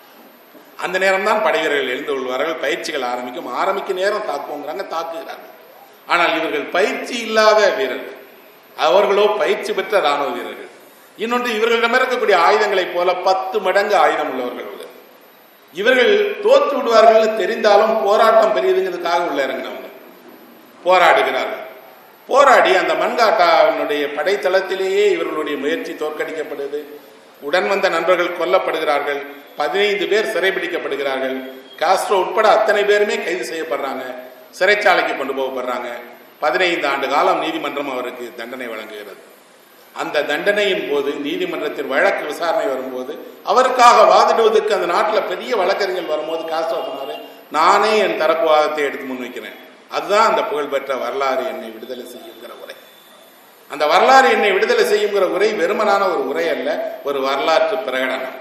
அந்த நேரம் தான் படை வீரர்கள் எழுந்து கொள்வார்கள் பயிற்சிகள் ஆரம்பிக்கும் ஆரம்பிக்க நேரம் தாக்குவோங்கிறாங்க தாக்குகிறார்கள் ஆனால் இவர்கள் பயிற்சி இல்லாத வீரர்கள் அவர்களோ பயிற்சி பெற்ற ராணுவ வீரர்கள் இன்னொன்று இவர்களிடம் இருக்கக்கூடிய ஆயுதங்களைப் போல பத்து மடங்கு ஆயுதம் உள்ளவர்கள் இவர்கள். இவர்கள் தோற்று விடுவார்கள் தெரிந்தாலும் போராட்டம் பெரியதுங்கிறதுக்காக உள்ள இறங்கினவங்க போராடுகிறார்கள் போராடி அந்த மண்காட்டாவினுடைய படைத்தளத்திலேயே இவர்களுடைய முயற்சி தோற்கடிக்கப்படுது உடன் வந்த நண்பர்கள் கொல்லப்படுகிறார்கள் பதினைந்து பேர் சிறைபிடிக்கப்படுகிறார்கள் காஸ்ட்ரோ உட்பட அத்தனை பேருமே கைது செய்யப்படுறாங்க சிறைச்சாலைக்கு கொண்டு போகப்படுறாங்க பதினைந்து ஆண்டு காலம் நீதிமன்றம் அவருக்கு தண்டனை வழங்குகிறது அந்த தண்டனையின் போது நீதிமன்றத்தில் வழக்கு விசாரணை வரும்போது அவருக்காக வாதிடுவதற்கு அந்த நாட்டில் பெரிய வழக்கறிஞர்கள் வரும்போது காஸ்ட்ரோ சொன்னாரு நானே என் தரப்பு வாதத்தை எடுத்து முன்வைக்கிறேன் அதுதான் அந்த புகழ்பெற்ற வரலாறு என்னை விடுதலை செய்யுங்கிற உரை அந்த வரலாறு என்னை விடுதலை செய்யுங்கிற உரை வெறுமனான ஒரு உரை அல்ல ஒரு வரலாற்று பிரகடனம்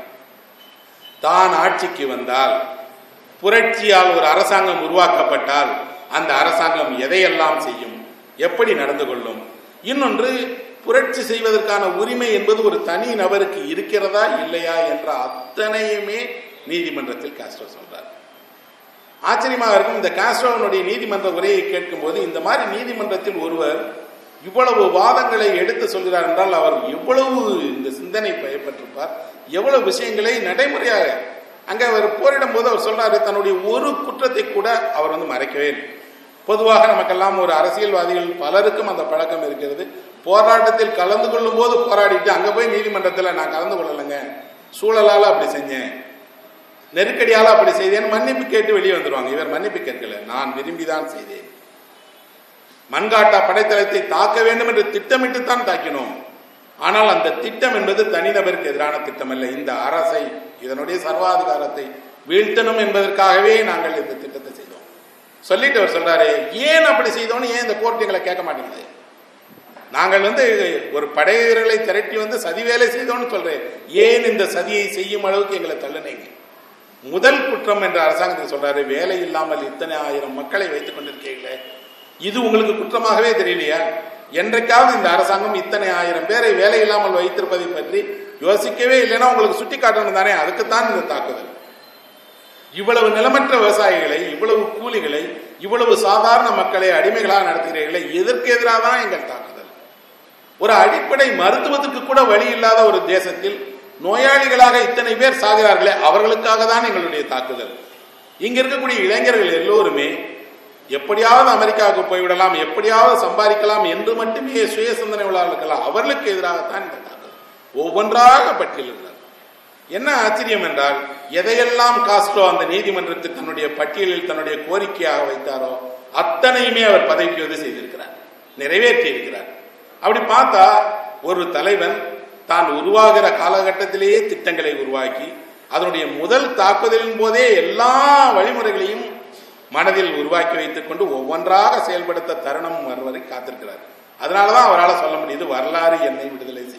தான் ஆட்சிக்கு வந்தால் புரட்சியால் ஒரு அரசாங்கம் உருவாக்கப்பட்டால் அந்த அரசாங்கம் எதையெல்லாம் செய்யும் எப்படி நடந்து கொள்ளும் இன்னொன்று புரட்சி செய்வதற்கான உரிமை என்பது ஒரு தனி நபருக்கு இருக்கிறதா இல்லையா என்ற அத்தனையுமே நீதிமன்றத்தில் காஸ்ட்ரோ சொல்றார் ஆச்சரியமாக இருக்கும் இந்த காஸ்ட்ரோவனுடைய நீதிமன்ற உரையை கேட்கும்போது இந்த மாதிரி நீதிமன்றத்தில் ஒருவர் இவ்வளவு வாதங்களை எடுத்து சொல்கிறார் என்றால் அவர் எவ்வளவு இந்த சிந்தனை பயப்பட்டிருப்பார் எவ்வளவு விஷயங்களை நடைமுறையாக அங்க அவர் போரிடும் போது அவர் சொல்றாரு தன்னுடைய ஒரு குற்றத்தை கூட அவர் வந்து மறைக்கவே இல்லை பொதுவாக நமக்கெல்லாம் ஒரு அரசியல்வாதிகள் பலருக்கும் அந்த பழக்கம் இருக்கிறது போராட்டத்தில் கலந்து கொள்ளும் போது போராடிட்டு அங்க போய் நீதிமன்றத்தில் நான் கலந்து கொள்ளலைங்க சூழலால அப்படி செஞ்சேன் நெருக்கடியால அப்படி செய்தேன் மன்னிப்பு கேட்டு வெளியே வந்துருவாங்க இவர் மன்னிப்பு கேட்கல நான் விரும்பிதான் செய்தேன் மண்காட்டா படைத்தளத்தை தாக்க வேண்டும் என்று திட்டமிட்டு தான் தாக்கினோம் ஆனால் அந்த திட்டம் என்பது தனிநபருக்கு எதிரான திட்டம் அல்ல இந்த அரசை இதனுடைய சர்வாதிகாரத்தை வீழ்த்தணும் என்பதற்காகவே நாங்கள் இந்த திட்டத்தை செய்தோம் சொல்லிட்டு அவர் சொல்றாரு ஏன் அப்படி செய்தோம்னு ஏன் இந்த கோர்ட் எங்களை கேட்க மாட்டேங்குது நாங்கள் வந்து ஒரு படை வீரர்களை திரட்டி வந்து சதி வேலை செய்தோம்னு சொல்றேன் ஏன் இந்த சதியை செய்யும் அளவுக்கு எங்களை தள்ளுனீங்க முதல் குற்றம் என்ற அரசாங்கத்துக்கு சொல்றாரு வேலை இல்லாமல் இத்தனை ஆயிரம் மக்களை வைத்துக் கொண்டிருக்கீங்களே இது உங்களுக்கு குற்றமாகவே தெரியலையா என்றைக்காவது இந்த அரசாங்கம் இத்தனை ஆயிரம் பேரை வேலை இல்லாமல் வைத்திருப்பதை பற்றி யோசிக்கவே இல்லைன்னா உங்களுக்கு சுட்டி காட்டணும் தானே அதுக்குத்தான் இந்த தாக்குதல் இவ்வளவு நிலமற்ற விவசாயிகளை இவ்வளவு கூலிகளை இவ்வளவு சாதாரண மக்களை அடிமைகளாக நடத்துகிறீர்களே எதற்கு எதிராக தான் எங்கள் தாக்குதல் ஒரு அடிப்படை மருத்துவத்துக்கு கூட வழி இல்லாத ஒரு தேசத்தில் நோயாளிகளாக இத்தனை பேர் சாகிறார்களே அவர்களுக்காக தான் எங்களுடைய தாக்குதல் இங்க இருக்கக்கூடிய இளைஞர்கள் எல்லோருமே எப்படியாவது அமெரிக்காவுக்கு போய்விடலாம் எப்படியாவது சம்பாதிக்கலாம் என்று மட்டுமே சுய சிந்தனை உள்ளவர்கள் அவர்களுக்கு எதிராகத்தான் இந்த தாக்குதல் ஒவ்வொன்றாக பட்டியலிடுறார் என்ன ஆச்சரியம் என்றால் எதையெல்லாம் காஸ்ட்ரோ அந்த நீதிமன்றத்தில் தன்னுடைய பட்டியலில் தன்னுடைய கோரிக்கையாக வைத்தாரோ அத்தனையுமே அவர் பதவிக்கு வந்து செய்திருக்கிறார் நிறைவேற்றி இருக்கிறார் அப்படி பார்த்தா ஒரு தலைவன் தான் உருவாகிற காலகட்டத்திலேயே திட்டங்களை உருவாக்கி அதனுடைய முதல் தாக்குதலின் போதே எல்லா வழிமுறைகளையும் மனதில் உருவாக்கி வைத்துக் கொண்டு ஒவ்வொன்றாக செயல்படுத்த தருணம் வருவதை காத்திருக்கிறார் அதனாலதான் அவரால் சொல்ல முடியுது வரலாறு என்னை விடுதலை செய்யும்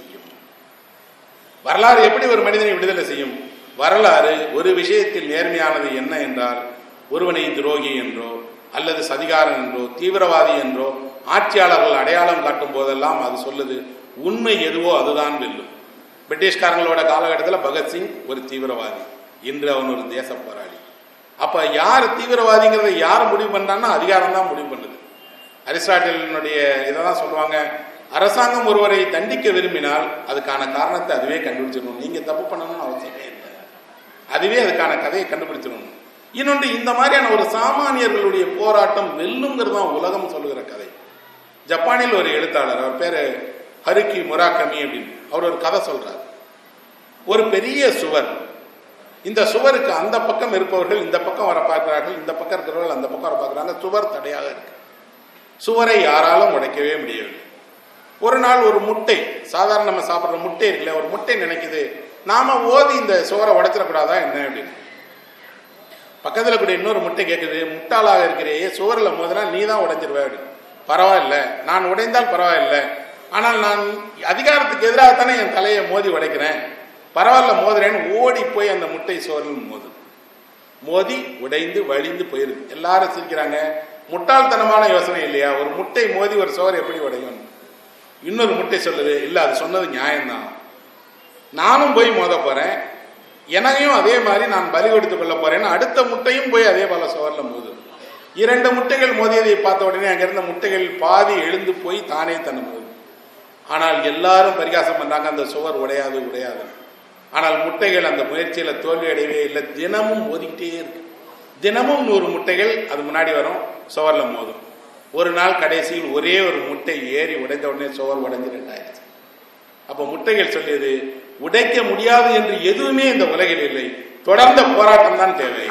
வரலாறு எப்படி ஒரு மனிதனை விடுதலை செய்யும் வரலாறு ஒரு விஷயத்தில் நேர்மையானது என்ன என்றால் ஒருவனை துரோகி என்றோ அல்லது சதிகாரன் என்றோ தீவிரவாதி என்றோ ஆட்சியாளர்கள் அடையாளம் காட்டும் போதெல்லாம் அது சொல்லுது உண்மை எதுவோ அதுதான் வெல்லும் பிரிட்டிஷ்காரங்களோட காலகட்டத்தில் பகத்சிங் ஒரு தீவிரவாதி இன்று அவன் ஒரு தேச போராளி அப்ப யார் தீவிரவாதிங்கிறத யார் முடிவு பண்ணான்னா அதிகாரம் தான் முடிவு பண்ணுது அரிஸ்டாட்டிலினுடைய இதை தான் சொல்லுவாங்க அரசாங்கம் ஒருவரை தண்டிக்க விரும்பினால் அதுக்கான காரணத்தை அதுவே கண்டுபிடிச்சிடணும் நீங்க தப்பு பண்ணணும்னு அவசியமே இல்லை அதுவே அதுக்கான கதையை கண்டுபிடிச்சிடணும் இன்னொன்று இந்த மாதிரியான ஒரு சாமானியர்களுடைய போராட்டம் வெல்லுங்கிறது தான் உலகம் சொல்லுகிற கதை ஜப்பானில் ஒரு எழுத்தாளர் அவர் பேரு ஹருக்கி முராக்கமி அப்படின்னு அவர் ஒரு கதை சொல்றார் ஒரு பெரிய சுவர் இந்த சுவருக்கு அந்த பக்கம் இருப்பவர்கள் இந்த பக்கம் வர பார்க்கிறார்கள் இந்த பக்கம் இருக்கிறவர்கள் அந்த பக்கம் வர பார்க்கிறாங்க சுவர் தடையாக இருக்கு சுவரை யாராலும் உடைக்கவே முடியவில்லை ஒரு நாள் ஒரு முட்டை சாதாரண நம்ம சாப்பிட்ற முட்டை இருக்குல்ல ஒரு முட்டை நினைக்குது நாம ஓதி இந்த சுவரை உடைச்சிடக்கூடாதா என்ன அப்படின்னு பக்கத்தில் கூட இன்னொரு முட்டை கேட்குது முட்டாளாக இருக்கிறேயே சுவரில் மோதினா நீ தான் உடைஞ்சிருவே அப்படின்னு பரவாயில்ல நான் உடைந்தால் பரவாயில்ல ஆனால் நான் அதிகாரத்துக்கு எதிராகத்தானே என் தலையை மோதி உடைக்கிறேன் பரவாயில்ல மோதுறேன்னு ஓடி போய் அந்த முட்டை சுவரில் மோது மோதி உடைந்து வழிந்து போயிருது எல்லாரும் சிரிக்கிறாங்க முட்டாள்தனமான யோசனை இல்லையா ஒரு முட்டை மோதி ஒரு சுவர் எப்படி உடையும் இன்னொரு முட்டை சொல்லுது இல்லை அது சொன்னது நியாயம்தான் நானும் போய் மோத போறேன் எனக்கும் அதே மாதிரி நான் பலி கொடுத்து கொள்ள போறேன்னு அடுத்த முட்டையும் போய் அதே போல சுவர்ல மோது இரண்டு முட்டைகள் மோதியதை பார்த்த உடனே அங்க இருந்த முட்டைகள் பாதி எழுந்து போய் தானே தன்னை மோது ஆனால் எல்லாரும் பரிகாசம் பண்றாங்க அந்த சுவர் உடையாது உடையாது ஆனால் முட்டைகள் அந்த முயற்சியில தோல்வி அடையவே இல்லை தினமும் மோதிக்கிட்டே இருக்கு தினமும் நூறு முட்டைகள் அது முன்னாடி வரும் சுவர்ல மோதும் ஒரு நாள் கடைசியில் ஒரே ஒரு முட்டை ஏறி உடைந்த உடனே சுவர் உடைஞ்சு ரெண்டாயிருச்சு அப்ப முட்டைகள் சொல்லியது உடைக்க முடியாது என்று எதுவுமே இந்த உலகில் இல்லை தொடர்ந்த போராட்டம் தான் தேவை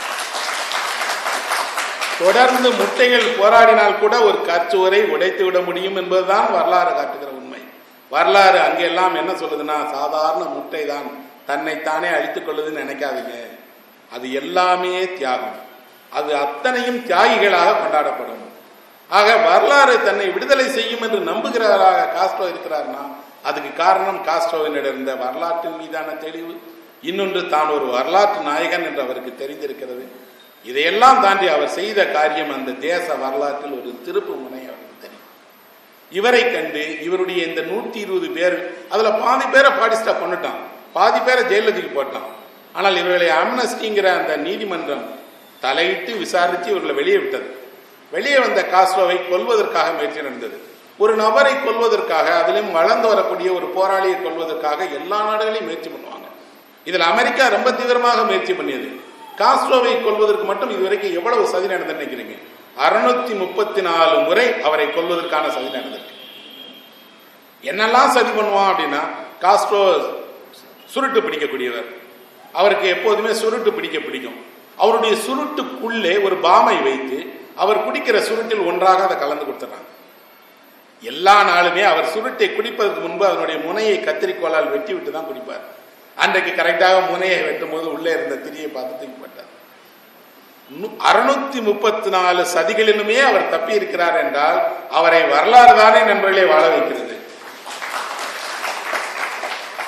தொடர்ந்து முட்டைகள் போராடினால் கூட ஒரு கச்சுவரை உடைத்து விட முடியும் என்பதுதான் வரலாறு காட்டுகிற உண்மை வரலாறு அங்கெல்லாம் என்ன சொல்லுதுன்னா சாதாரண முட்டை தான் தன்னைத்தானே அழித்துக் கொள்ளுதுன்னு நினைக்காதீங்க அது எல்லாமே தியாகம் அது அத்தனையும் தியாகிகளாக கொண்டாடப்படும் ஆக வரலாறு தன்னை விடுதலை செய்யும் என்று நம்புகிறவராக காஸ்ட்ரோ இருக்கிறார்னா அதுக்கு காரணம் காஸ்ட்ரோவினிடம் இருந்த வரலாற்றின் மீதான தெளிவு இன்னொன்று தான் ஒரு வரலாற்று நாயகன் என்று அவருக்கு தெரிந்திருக்கிறது இதையெல்லாம் தாண்டி அவர் செய்த காரியம் அந்த தேச வரலாற்றில் ஒரு திருப்பு முனை அவருக்கு தெரியும் இவரை கண்டு இவருடைய இந்த நூற்றி இருபது பேர் அதுல பாதி பேரை பாடிஸ்டா கொண்டுட்டான் பாதி பேரை ஜெயில தூக்கி போட்டான் ஆனால் இவர்களை அம்னஸ்டிங்கிற அந்த நீதிமன்றம் தலையிட்டு விசாரித்து இவர்களை வெளியே விட்டது வெளியே வந்த காஸ்ட்ரோவை கொல்வதற்காக முயற்சி நடந்தது ஒரு நபரை கொல்வதற்காக அதிலும் வளர்ந்து வரக்கூடிய ஒரு போராளியை கொல்வதற்காக எல்லா நாடுகளையும் முயற்சி பண்ணுவாங்க இதில் அமெரிக்கா ரொம்ப தீவிரமாக முயற்சி பண்ணியது காஸ்ட்ரோவை கொல்வதற்கு மட்டும் இதுவரைக்கும் எவ்வளவு சதி நடந்து நினைக்கிறீங்க அறுநூத்தி முப்பத்தி நாலு முறை அவரை கொல்வதற்கான சதி நடந்திருக்கு என்னெல்லாம் சதி பண்ணுவான் அப்படின்னா காஸ்ட்ரோ சுருட்டு பிடிக்கக்கூடியவர் அவருக்கு எப்போதுமே சுருட்டு பிடிக்க பிடிக்கும் அவருடைய சுருட்டுக்குள்ளே ஒரு பாமை வைத்து அவர் குடிக்கிற சுருட்டில் ஒன்றாக அதை கலந்து கொடுத்துறாங்க எல்லா நாளுமே அவர் சுருட்டை குடிப்பதற்கு முன்பு அதனுடைய முனையை கத்திரிக்கோளால் வெட்டி விட்டு தான் குடிப்பார் அன்றைக்கு கரெக்டாக முனையை வெட்டும் போது உள்ளே இருந்த திரியை பார்த்து தூக்கிப்பட்டார் அறுநூத்தி முப்பத்தி நாலு சதிகளிலுமே அவர் தப்பி இருக்கிறார் என்றால் அவரை வரலாறு தானே நண்பர்களே வாழ வைக்கிறது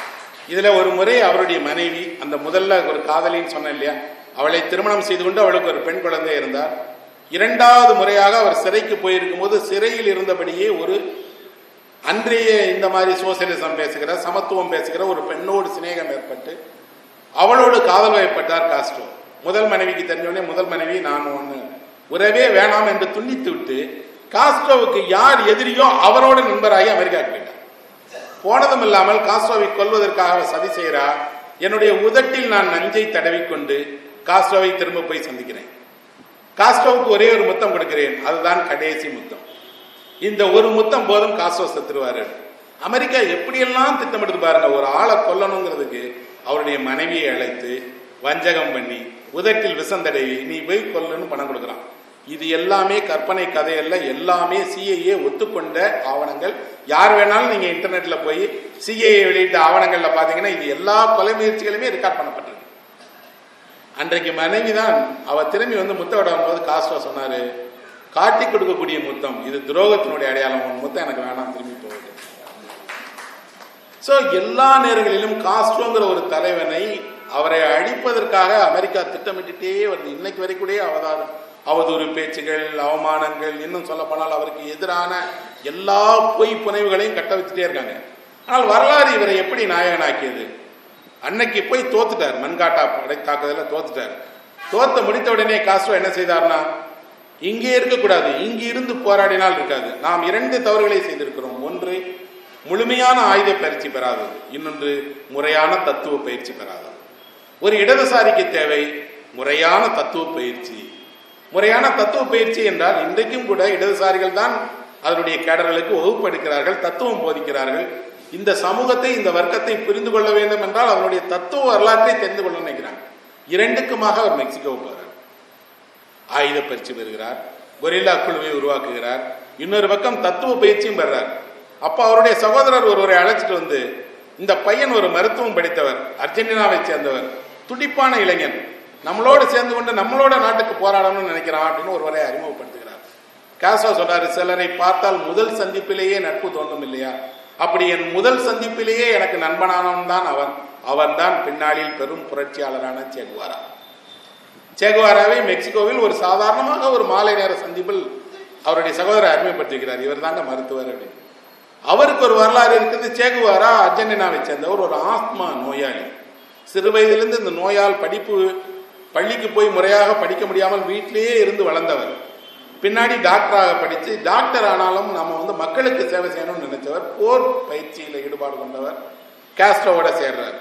இதுல ஒரு முறை அவருடைய மனைவி அந்த முதல்ல ஒரு காதலின்னு சொன்னேன் இல்லையா அவளை திருமணம் செய்து கொண்டு அவளுக்கு ஒரு பெண் குழந்தை இருந்தார் இரண்டாவது முறையாக அவர் சிறைக்கு போயிருக்கும் போது சிறையில் இருந்தபடியே ஒரு அன்றைய இந்த மாதிரி சோசியலிசம் பேசுகிற சமத்துவம் பேசுகிற ஒரு பெண்ணோடு சிநேகம் ஏற்பட்டு அவளோடு காதல் வயப்பட்டார் காஸ்ட்ரோ முதல் மனைவிக்கு தெரிஞ்சவுடனே முதல் மனைவி நான் ஒன்று உறவே வேணாம் என்று துண்டித்து விட்டு காஸ்ட்ரோவுக்கு யார் எதிரியோ அவரோட நண்பராகி அமெரிக்காவுக்கு போயிட்டார் போனதும் இல்லாமல் காஸ்ட்ரோவை கொல்வதற்காக அவர் சதி செய்கிறார் என்னுடைய உதட்டில் நான் நஞ்சை தடவிக்கொண்டு காஸ்ட்ரோவை திரும்ப போய் சந்திக்கிறேன் காஸ்ட்ரோவுக்கு ஒரே ஒரு முத்தம் கொடுக்கிறேன் அதுதான் கடைசி முத்தம் இந்த ஒரு முத்தம் போதும் காஸ்ட்ரோ செத்துருவாரு அமெரிக்கா எப்படியெல்லாம் திட்டமிடுது பாருங்க ஒரு ஆளை கொல்லணுங்கிறதுக்கு அவருடைய மனைவியை அழைத்து வஞ்சகம் பண்ணி உதட்டில் விஷம் தடவி நீ போய் கொல்லுன்னு பணம் கொடுக்குறான் இது எல்லாமே கற்பனை கதையல்ல எல்லாமே சிஐஏ ஒத்துக்கொண்ட ஆவணங்கள் யார் வேணாலும் நீங்க இன்டர்நெட்ல போய் சிஐஏ வெளியிட்ட ஆவணங்கள்ல பாத்தீங்கன்னா இது எல்லா கொலை முயற்சிகளுமே ரெக்கார்ட் பண்ணப்பட்டிருக்கு அன்றைக்கு மனைவி தான் அவ திரும்பி வந்து முத்த விட வரும்போது காஸ்ட்ரோ சொன்னாரு காட்டி கொடுக்கக்கூடிய முத்தம் இது துரோகத்தினுடைய அடையாளம் உன் முத்தம் எனக்கு வேணாம் திரும்பி போகுது சோ எல்லா நேரங்களிலும் காஸ்ட்ரோங்கிற ஒரு தலைவனை அவரை அழிப்பதற்காக அமெரிக்கா திட்டமிட்டுட்டே வருது இன்னைக்கு வரைக்கும் கூட அவதாரம் அவதூறு பேச்சுகள் அவமானங்கள் இன்னும் சொல்ல போனால் அவருக்கு எதிரான எல்லா பொய் புனைவுகளையும் கட்ட வச்சுட்டே இருக்காங்க ஆனால் வரலாறு இவரை எப்படி நாயகனாக்கியது அன்னைக்கு போய் தோத்துட்டார் மண்காட்டா படை தாக்குதல தோத்துட்டார் தோத்த முடித்த உடனே காஸ்ட்ரோ என்ன செய்தார்னா இங்கே இருக்கக்கூடாது இங்கு இருந்து போராடினால் இருக்காது நாம் இரண்டு தவறுகளை செய்திருக்கிறோம் ஒன்று முழுமையான ஆயுத பயிற்சி பெறாதது இன்னொன்று முறையான தத்துவ பயிற்சி பெறாதது ஒரு இடதுசாரிக்கு தேவை முறையான தத்துவ பயிற்சி முறையான தத்துவ பயிற்சி என்றால் இன்றைக்கும் கூட இடதுசாரிகள் தான் அதனுடைய கேடர்களுக்கு வகுப்படுக்கிறார்கள் தத்துவம் போதிக்கிறார்கள் இந்த சமூகத்தை இந்த வர்க்கத்தை புரிந்து கொள்ள வேண்டும் என்றால் அதனுடைய தத்துவ வரலாற்றை தெரிந்து கொள்ள நினைக்கிறாங்க இரண்டுக்குமாக அவர் மெக்சிகோ போகிறார் ஆயுத பயிற்சி பெறுகிறார் கொரில்லா குழுவை உருவாக்குகிறார் இன்னொரு பக்கம் தத்துவ பயிற்சியும் பெறார் அப்ப அவருடைய சகோதரர் ஒருவரை அழைச்சிட்டு வந்து இந்த பையன் ஒரு மருத்துவம் படித்தவர் அர்ஜென்டினாவை சேர்ந்தவர் துடிப்பான இளைஞன் நம்மளோட சேர்ந்து கொண்டு நம்மளோட நாட்டுக்கு போராடணும்னு நினைக்கிறான் அப்படின்னு ஒருவரை அறிமுகப்படுத்துகிறார் காசோ சொல்றாரு சிலரை பார்த்தால் முதல் சந்திப்பிலேயே நட்பு தோன்றும் இல்லையா அப்படி என் முதல் சந்திப்பிலேயே எனக்கு நண்பனானவன் தான் அவன் அவன் தான் பின்னாளில் பெரும் புரட்சியாளரான சேகுவாரா சேகுவாராவை மெக்சிகோவில் ஒரு சாதாரணமாக ஒரு மாலை நேர சந்திப்பில் அவருடைய சகோதரர் அறிமுகப்படுத்திருக்கிறார் இவர் தாங்க மருத்துவர் அப்படின்னு அவருக்கு ஒரு வரலாறு இருக்குது சேகுவாரா அர்ஜென்டினாவை சேர்ந்தவர் ஒரு ஆஸ்மா நோயாளி சிறு வயதிலிருந்து இந்த நோயால் படிப்பு பள்ளிக்கு போய் முறையாக படிக்க முடியாமல் வீட்டிலேயே இருந்து வளர்ந்தவர் பின்னாடி டாக்டராக படித்து டாக்டர் ஆனாலும் நம்ம வந்து மக்களுக்கு சேவை செய்யணும்னு நினைச்சவர் போர் பயிற்சியில் ஈடுபாடு கொண்டவர் கேஸ்ட்ரோவோட சேர்றார்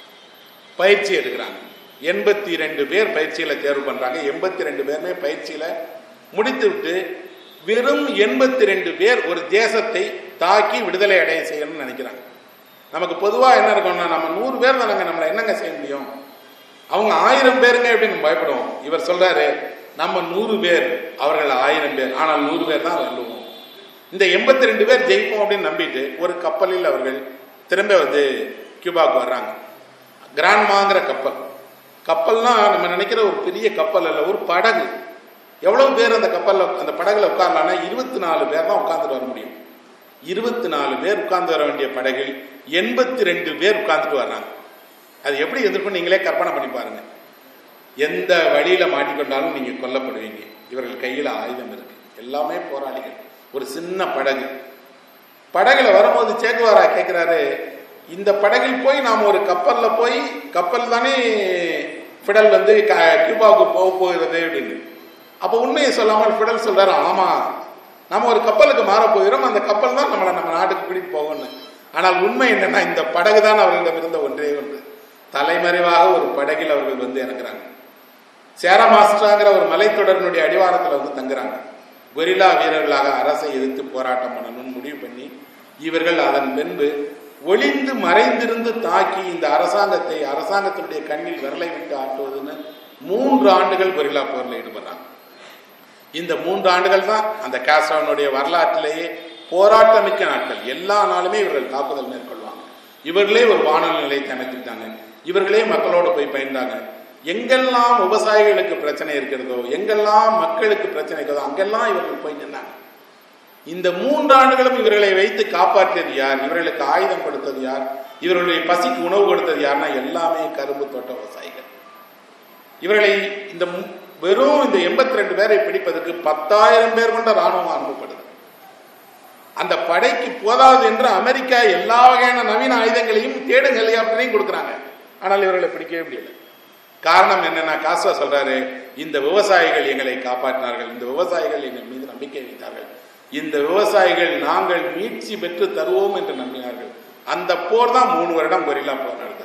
பயிற்சி எடுக்கிறாங்க எண்பத்தி ரெண்டு பேர் பயிற்சியில தேர்வு பண்றாங்க எண்பத்தி ரெண்டு பேருமே பயிற்சியில முடித்து விட்டு வெறும் எண்பத்தி ரெண்டு பேர் ஒரு தேசத்தை தாக்கி விடுதலை அடைய செய்யணும்னு நினைக்கிறாங்க நமக்கு பொதுவாக என்ன இருக்கும்னா நம்ம நூறு பேர் தானங்க நம்மளை என்னங்க செய்ய முடியும் அவங்க ஆயிரம் பேருங்க அப்படின்னு பயப்படுவோம் இவர் சொல்றாரு நம்ம நூறு பேர் அவர்கள் ஆயிரம் பேர் ஆனால் நூறு பேர் தான் வெல்லுவோம் இந்த எண்பத்தி ரெண்டு பேர் ஜெயிப்போம் அப்படின்னு நம்பிட்டு ஒரு கப்பலில் அவர்கள் திரும்ப வந்து கியூபாவுக்கு வர்றாங்க கிராண்ட்மாங்கிற கப்பல் கப்பல்னா நம்ம நினைக்கிற ஒரு பெரிய கப்பல் அல்ல ஒரு படகு எவ்வளவு பேர் அந்த கப்பல்ல அந்த படகுல உட்காரலாம்னா இருபத்தி நாலு பேர் தான் உட்கார்ந்துட்டு வர முடியும் இருபத்தி நாலு பேர் உட்கார்ந்து வர வேண்டிய படகில் எண்பத்தி ரெண்டு பேர் உட்கார்ந்துட்டு வர்றாங்க அது எப்படி எதிர்க்கும் நீங்களே கற்பனை பண்ணி பாருங்க எந்த வழியில மாட்டிக்கொண்டாலும் நீங்க கொல்லப்படுவீங்க இவர்கள் கையில ஆயுதம் இருக்கு எல்லாமே போராளிகள் ஒரு சின்ன படகு படகுல வரும்போது சேக்குவாரா கேட்கிறாரு இந்த படகில் போய் நாம் ஒரு கப்பல்ல போய் கப்பல் தானே ஃபிடல் வந்து க- கியூபாவுக்கு போக போகிறது அப்படின்னு அப்போ உண்மையை சொல்லாமல் ஃபிடல் சொல்றாரு ஆமா நாம ஒரு கப்பலுக்கு மாற போகிறோம் அந்த கப்பல் தான் நம்மளை நம்ம நாட்டுக்கு பிடித்து போகணும் ஆனால் உண்மை என்னன்னா இந்த படகு தான் அவர்களிடம் இருந்த ஒன்றே ஒன்று தலைமறைவாக ஒரு படகில் அவர்கள் வந்து இறங்குறாங்க சேரமாஸ்டாங்கிற ஒரு மலைத்தொடரினுடைய அடிவாரத்தில் வந்து தங்குறாங்க கொரில்லா வீரர்களாக அரசை எதிர்த்து போராட்டம் பண்ணணும்னு முடிவு பண்ணி இவர்கள் அதன் பின்பு ஒளிந்து மறைந்திருந்து தாக்கி இந்த அரசாங்கத்தை அரசாங்கத்தினுடைய கண்ணில் விரலை விட்டு ஆட்டுவதுன்னு மூன்று ஆண்டுகள் கொரில்லா போரில் ஈடுபடுறாங்க இந்த மூன்று ஆண்டுகள் தான் அந்த காஸ்ட்ரோனுடைய வரலாற்றிலேயே போராட்டமிக்க நாட்கள் எல்லா நாளுமே இவர்கள் தாக்குதல் மேற்கொள்வாங்க இவர்களே ஒரு வானொலி நிலையத்தை அமைத்துக்கிட்டாங்க இவர்களே மக்களோடு போய் பயின்றாங்க எங்கெல்லாம் விவசாயிகளுக்கு பிரச்சனை இருக்கிறதோ எங்கெல்லாம் மக்களுக்கு பிரச்சனை இருக்கிறதோ அங்கெல்லாம் இவர்கள் போய் நின்னாங்க இந்த மூன்று ஆண்டுகளும் இவர்களை வைத்து காப்பாற்றியது யார் இவர்களுக்கு ஆயுதம் கொடுத்தது யார் இவர்களுடைய பசிக்கு உணவு கொடுத்தது யார்னா எல்லாமே கரும்பு தோட்ட விவசாயிகள் இவர்களை இந்த மு- வெறும் இந்த எண்பத்தி ரெண்டு பேரை பிடிப்பதற்கு பத்தாயிரம் பேர் கொண்ட ராணுவம் அனுப்பப்படுது அந்த படைக்கு போதாது என்று அமெரிக்கா எல்லா வகையான நவீன ஆயுதங்களையும் தேடும் ஹெலிகாப்டரையும் கொடுக்குறாங்க ஆனால் இவர்களை பிடிக்கவே முடியல காரணம் என்னன்னா காசுவா சொல்றாரு இந்த விவசாயிகள் எங்களை காப்பாற்றினார்கள் இந்த விவசாயிகள் எங்கள் மீது நம்பிக்கை வைத்தார்கள் இந்த விவசாயிகள் நாங்கள் மீட்சி பெற்று தருவோம் என்று நம்பினார்கள் அந்த போர் தான் மூணு வருடம் கொரில்லா போர் நடந்தது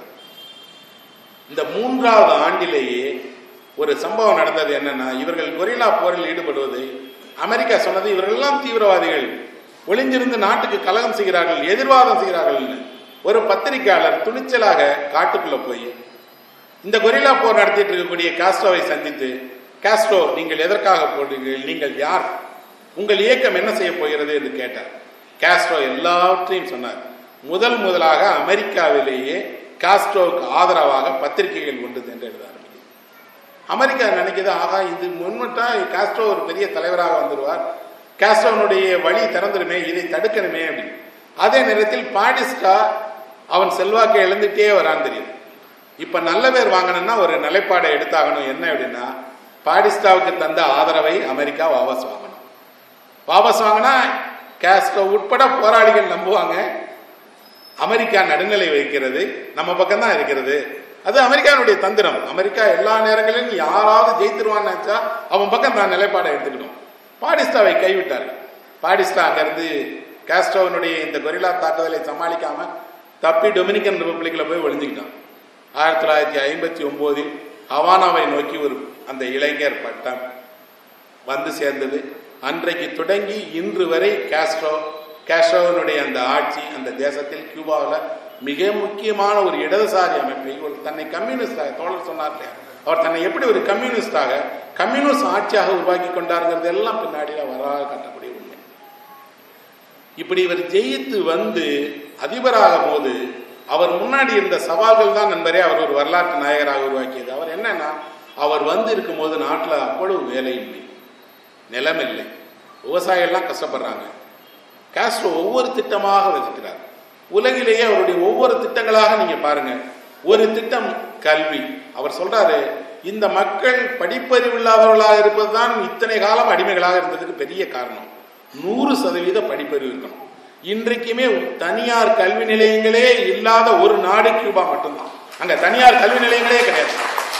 இந்த மூன்றாவது ஆண்டிலேயே ஒரு சம்பவம் நடந்தது என்னன்னா இவர்கள் கொரில்லா போரில் ஈடுபடுவது அமெரிக்கா சொன்னது இவர்கள் எல்லாம் தீவிரவாதிகள் ஒளிஞ்சிருந்து நாட்டுக்கு கலகம் செய்கிறார்கள் எதிர்வாதம் செய்கிறார்கள்னு ஒரு பத்திரிகையாளர் துணிச்சலாக காட்டுக்குள்ள போய் இந்த கொரில்லா போர் நடத்திட்டு இருக்கக்கூடிய காஸ்ட்ரோவை சந்தித்து காஸ்ட்ரோ நீங்கள் எதற்காக போடுறீர்கள் நீங்கள் யார் உங்கள் இயக்கம் என்ன செய்ய போகிறது என்று கேட்டார் காஸ்ட்ரோ எல்லாவற்றையும் சொன்னார் முதல் முதலாக அமெரிக்காவிலேயே காஸ்ட்ரோவுக்கு ஆதரவாக பத்திரிகைகள் உண்டு என்று எழுத ஆரம்பிக்குது அமெரிக்கா நினைக்குது ஆகா இது முன்மட்டா காஸ்ட்ரோ ஒரு பெரிய தலைவராக வந்துடுவார் காஸ்ட்ரோனுடைய வழி திறந்துடுமே இதை தடுக்கணுமே அப்படின்னு அதே நேரத்தில் பாடிஸ்டா அவன் செல்வாக்கை இழந்துட்டே வரான்னு தெரியுது இப்ப நல்ல பேர் வாங்கணும்னா ஒரு நிலைப்பாடை எடுத்தாகணும் என்ன அப்படின்னா பாடிஸ்டாவுக்கு தந்த ஆதரவை அமெரிக்கா வாபஸ் வாங்கணும் வாபஸ் வாங்கினா காஸ்ட்ரோ உட்பட போராளிகள் நம்புவாங்க அமெரிக்கா நடுநிலை வைக்கிறது நம்ம பக்கம் தான் இருக்கிறது அது அமெரிக்காவுடைய தந்திரம் அமெரிக்கா எல்லா நேரங்களிலும் யாராவது ஜெயித்துருவான்னு நினைச்சா அவன் பக்கம் தான் நிலைப்பாடை எடுத்துக்கணும் பாடிஸ்டாவை கைவிட்டார்கள் பாடிஸ்டா அங்கிருந்து காஸ்ட்ரோவனுடைய இந்த கொரில்லா தாக்குதலை சமாளிக்காம தப்பி டொமினிக்கன் ரிப்பப்ளிக்ல போய் ஒளிஞ்சுக்கிட்டான் ஆயிரத்தி தொள்ளாயிரத்தி ஐம்பத்தி ஒன்பதில் ஹவானாவை நோக்கி ஒரு அந்த இளைஞர் பட்டம் வந்து சேர்ந்தது அன்றைக்கு தொடங்கி இன்று வரை காஸ்ட்ரோ காஸ்ட்ரோவினுடைய அந்த ஆட்சி அந்த தேசத்தில் கியூபாவில் மிக முக்கியமான ஒரு இடதுசாரி அமைப்பை ஒரு தன்னை கம்யூனிஸ்டாக தோழர் சொன்னார் இல்லையா அவர் தன்னை எப்படி ஒரு கம்யூனிஸ்டாக கம்யூனிஸ்ட் ஆட்சியாக உருவாக்கி கொண்டாருங்கிறது எல்லாம் பின்னாடியில வராக காட்டக்கூடிய உண்மை இப்படி இவர் ஜெயித்து வந்து அதிபராக போது அவர் முன்னாடி இருந்த சவால்கள் தான் நண்பரே அவர் ஒரு வரலாற்று நாயகராக உருவாக்கியது அவர் என்னன்னா அவர் வந்து இருக்கும்போது நாட்டில் அவ்வளவு வேலையில்லை நிலம் இல்லை விவசாயிகள்லாம் கஷ்டப்படுறாங்க காஸ்ட்ரோ ஒவ்வொரு திட்டமாக விதிக்கிறார் உலகிலேயே அவருடைய ஒவ்வொரு திட்டங்களாக நீங்க பாருங்க ஒரு திட்டம் கல்வி அவர் சொல்றாரு இந்த மக்கள் படிப்பறிவு இல்லாதவர்களாக இருப்பதுதான் இத்தனை காலம் அடிமைகளாக இருந்ததுக்கு பெரிய காரணம் நூறு சதவீத படிப்பறிவு இருக்கணும் இன்றைக்குமே தனியார் கல்வி நிலையங்களே இல்லாத ஒரு நாடு கியூபா மட்டும்தான் அங்க தனியார் கல்வி நிலையங்களே கிடையாது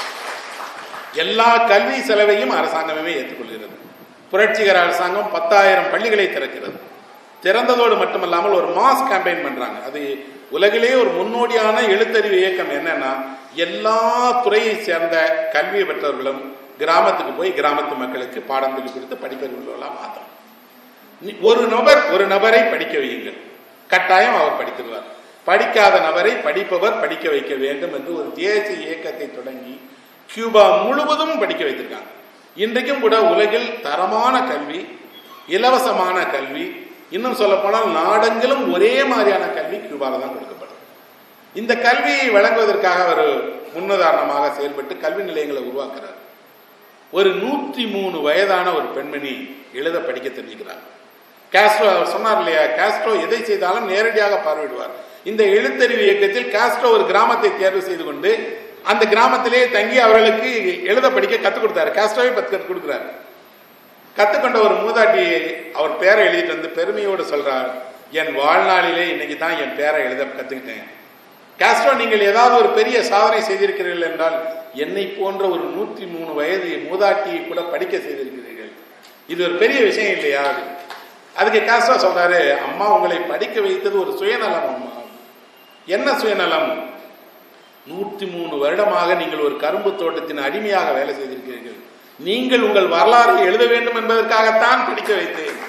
எல்லா கல்வி செலவையும் அரசாங்கமே ஏற்றுக்கொள்கிறது புரட்சிகர அரசாங்கம் பத்தாயிரம் பள்ளிகளை திறக்கிறது திறந்ததோடு மட்டுமல்லாமல் ஒரு மாஸ் கேம்பெயின் பண்றாங்க அது உலகிலே ஒரு முன்னோடியான எழுத்தறிவு இயக்கம் என்னன்னா எல்லா துறையை சேர்ந்த கல்வியை பெற்றவர்களும் கிராமத்துக்கு போய் கிராமத்து மக்களுக்கு பாடம் சொல்லி கொடுத்து படிப்பறிவுள்ளவர்களாக மாற்றணும் நீ- ஒரு நபர் ஒரு நபரை படிக்க வையுங்கள் கட்டாயம் அவர் படித்திருவார் படிக்காத நபரை படிப்பவர் படிக்க வைக்க வேண்டும் என்று ஒரு தேசிய இயக்கத்தை தொடங்கி கியூபா முழுவதும் படிக்க வைத்திருக்காங்க இன்றைக்கும் கூட உலகில் தரமான கல்வி இலவசமான கல்வி இன்னும் சொல்ல போனால் நாடெங்கிலும் ஒரே மாதிரியான கல்வி கியூபால தான் கொடுக்கப்படும் இந்த கல்வியை வழங்குவதற்காக அவர் முன்னுதாரணமாக செயல்பட்டு கல்வி நிலையங்களை உருவாக்குறார் ஒரு நூற்றி மூணு வயதான ஒரு பெண்மணி எழுத படிக்க தெரிஞ்சுக்கிறார் காஸ்ட்ரோ அவர் சொன்னார் இல்லையா காஸ்ட்ரோ எதை செய்தாலும் நேரடியாக பார்வையிடுவார் இந்த எழுத்தறிவு இயக்கத்தில் காஸ்ட்ரோ ஒரு கிராமத்தை தேர்வு செய்து கொண்டு அந்த கிராமத்திலே தங்கி அவர்களுக்கு எழுத படிக்க கற்றுக் கொடுத்தாரு காஸ்ட்ரோவே பத்து கற்றுக் கொடுக்குறாரு கற்றுக்கொண்ட ஒரு மூதாட்டி அவர் பேரை எழுதிட்டு வந்து பெருமையோடு சொல்றார் என் வாழ்நாளிலே இன்னைக்கு தான் என் பேரை எழுத கற்றுக்கிட்டேன் காஸ்ட்ரோ நீங்கள் ஏதாவது ஒரு பெரிய சாதனை செய்திருக்கிறீர்கள் என்றால் என்னை போன்ற ஒரு நூற்றி மூணு வயது மூதாட்டியை கூட படிக்க செய்திருக்கிறீர்கள் இது ஒரு பெரிய விஷயம் இல்லையா அப்படின்னு. அதுக்கு காஸ்ட்ரோ சொல்றாரு அம்மா உங்களை படிக்க வைத்தது ஒரு சுயநலம் அம்மா என்ன சுயநலம் நூற்றி மூணு வருடமாக நீங்கள் ஒரு கரும்பு தோட்டத்தின் அடிமையாக வேலை செய்திருக்கிறீர்கள் நீங்கள் உங்கள் வரலாறை எழுத வேண்டும் என்பதற்காகத்தான் படிக்க வைத்தேன்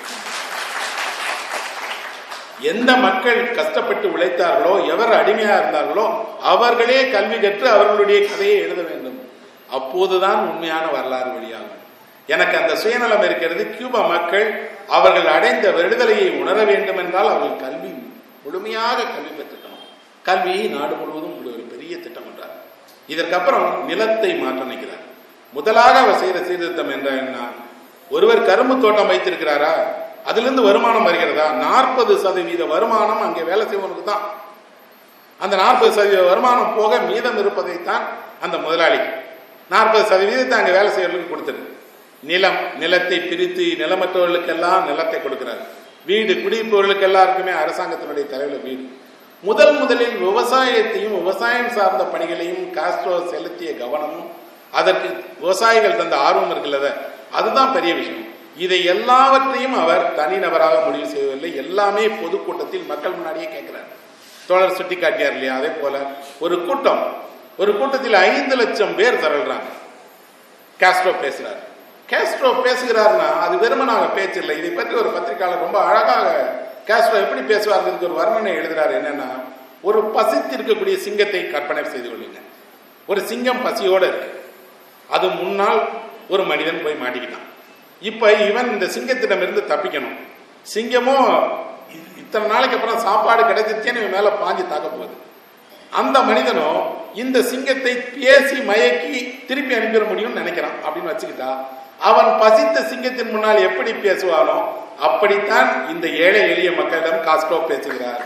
எந்த மக்கள் கஷ்டப்பட்டு உழைத்தார்களோ எவர் அடிமையா இருந்தார்களோ அவர்களே கல்வி கற்று அவர்களுடைய கதையை எழுத வேண்டும் அப்போதுதான் உண்மையான வரலாறு வெளியாகும் எனக்கு அந்த சுயநலம் இருக்கிறது கியூபா மக்கள் அவர்கள் அடைந்த விடுதலையை உணர வேண்டும் என்றால் அவர்கள் கல்வி முழுமையாக கல்வி பெற்றுக்கணும் கல்வியை நாடு முழுவதும் ஒரு பெரிய திட்டம் என்றார் இதற்கப்புறம் நிலத்தை மாற்ற நினைக்கிறார் முதலாக அவர் செய்கிற சீர்திருத்தம் என்ற என்ன ஒருவர் கரும்பு தோட்டம் வைத்திருக்கிறாரா அதிலிருந்து வருமானம் வருகிறதா நாற்பது சதவீத வருமானம் அங்கே வேலை செய்வனுக்கு தான் அந்த நாற்பது சதவீத வருமானம் போக மீதம் இருப்பதைத்தான் அந்த முதலாளி நாற்பது சதவீதத்தை அங்கே வேலை செய்யறவர்களுக்கு கொடுத்துரு நிலம் நிலத்தை பிரித்து நிலமற்றவர்களுக்கெல்லாம் நிலத்தை கொடுக்கிறார் வீடு குடியிருப்பவர்களுக்கு எல்லாருக்குமே அரசாங்கத்தினுடைய தலைவில் வீடு முதல் முதலில் விவசாயத்தையும் விவசாயம் சார்ந்த பணிகளையும் காஸ்ட்ரோ செலுத்திய கவனமும் அதற்கு விவசாயிகள் தந்த ஆர்வம் இருக்குல்லத அதுதான் பெரிய விஷயம் இதை எல்லாவற்றையும் அவர் தனிநபராக முடிவு செய்யவில்லை எல்லாமே பொதுக்கூட்டத்தில் மக்கள் முன்னாடியே கேட்கிறார் தோழர் சுட்டி காட்டியார் இல்லையா அதே போல ஒரு கூட்டம் ஒரு கூட்டத்தில் ஐந்து லட்சம் பேர் திரள்றாங்க காஸ்ட்ரோ பேசுறாரு காஸ்ட்ரோ பேசுகிறார்னா அது வெறுமனாக பேச்சு இல்லை இதை பற்றி ஒரு பத்திரிகையாளர் ரொம்ப அழகாக காஸ்ட்ரோ எப்படி பேசுவார்ங்கிறதுக்கு ஒரு வர்ணனை எழுதுறாரு என்னன்னா ஒரு பசித்திருக்கக்கூடிய சிங்கத்தை கற்பனை செய்து கொள்ளுங்க ஒரு சிங்கம் பசியோட இருக்கு அது முன்னால் ஒரு மனிதன் போய் மாட்டிக்கிட்டான் இப்ப இவன் இந்த சிங்கத்திடமிருந்து தப்பிக்கணும் சிங்கமும் இ- இத்தனை நாளைக்கு அப்புறம் சாப்பாடு கிடைச்சிருச்சேன்னு இவன் மேல பாஞ்சு தாக்க போகுது அந்த மனிதனும் இந்த சிங்கத்தை பேசி மயக்கி திருப்பி அனுப்பிட முடியும்னு நினைக்கிறான் அப்படின்னு வச்சுக்கிட்டா அவன் பசித்த சிங்கத்தின் முன்னால் எப்படி பேசுவானோ அப்படித்தான் இந்த ஏழை எளிய மக்களிடம் காஸ்ட்ரோ பேசுகிறார்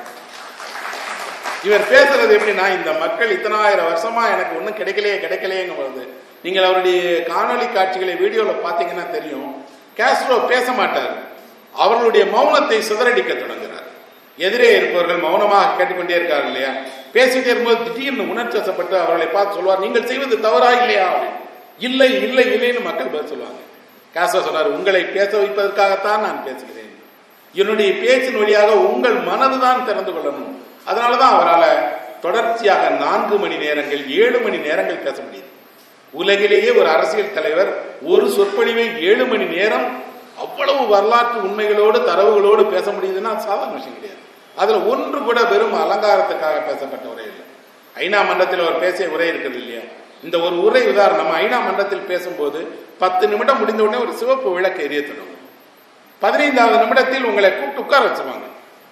இவர் பேசுறது எப்படின்னா இந்த மக்கள் இத்தனாயிரம் வருஷமா எனக்கு ஒன்றும் கிடைக்கலையே கிடைக்கலையேங்க வருது நீங்கள் அவருடைய காணொளி காட்சிகளை வீடியோவில் பார்த்தீங்கன்னா தெரியும் காஸ்ட்ரோ பேச மாட்டார் அவர்களுடைய மௌனத்தை சிதறடிக்க தொடங்குகிறார் எதிரே இருப்பவர்கள் மௌனமாக கேட்டுக்கொண்டே இருக்கார்கள் இல்லையா பேசிட்டே இருக்கும்போது திடீர்னு உணர்ச்சி வசப்பட்டு அவர்களை பார்த்து சொல்வார் நீங்கள் செய்வது தவறா இல்லையா அப்படின்னு. இல்லை இல்லை இல்லைன்னு மக்கள் பதில் சொல்லுவாங்க காஸ்ட்ரோ சொன்னார் உங்களை பேச வைப்பதற்காகத்தான் நான் பேசுகிறேன் என்னுடைய பேச்சின் வழியாக உங்கள் மனதுதான் திறந்து கொள்ளணும் அதனாலதான் அவரால் தொடர்ச்சியாக நான்கு மணி நேரங்கள் ஏழு மணி நேரங்கள் பேச முடியுது உலகிலேயே ஒரு அரசியல் தலைவர் ஒரு சொற்பொழிவை ஏழு மணி நேரம் அவ்வளவு வரலாற்று உண்மைகளோடு தரவுகளோடு பேச முடியுதுன்னா அது சாதாரண விஷயம் கிடையாது அதுல ஒன்று கூட வெறும் அலங்காரத்துக்காக பேசப்பட்ட உரை இல்லை ஐநா மன்றத்தில் அவர் பேசிய உரை இருக்கிறது இல்லையா இந்த ஒரு உரை உதாரணம் ஐநா மன்றத்தில் பேசும்போது பத்து நிமிடம் முடிந்த உடனே ஒரு சிவப்பு விளக்கு எரிய தொடங்கும் பதினைந்தாவது நிமிடத்தில் உங்களை கூப்பிட்டு உட்கார வச்சுவாங்க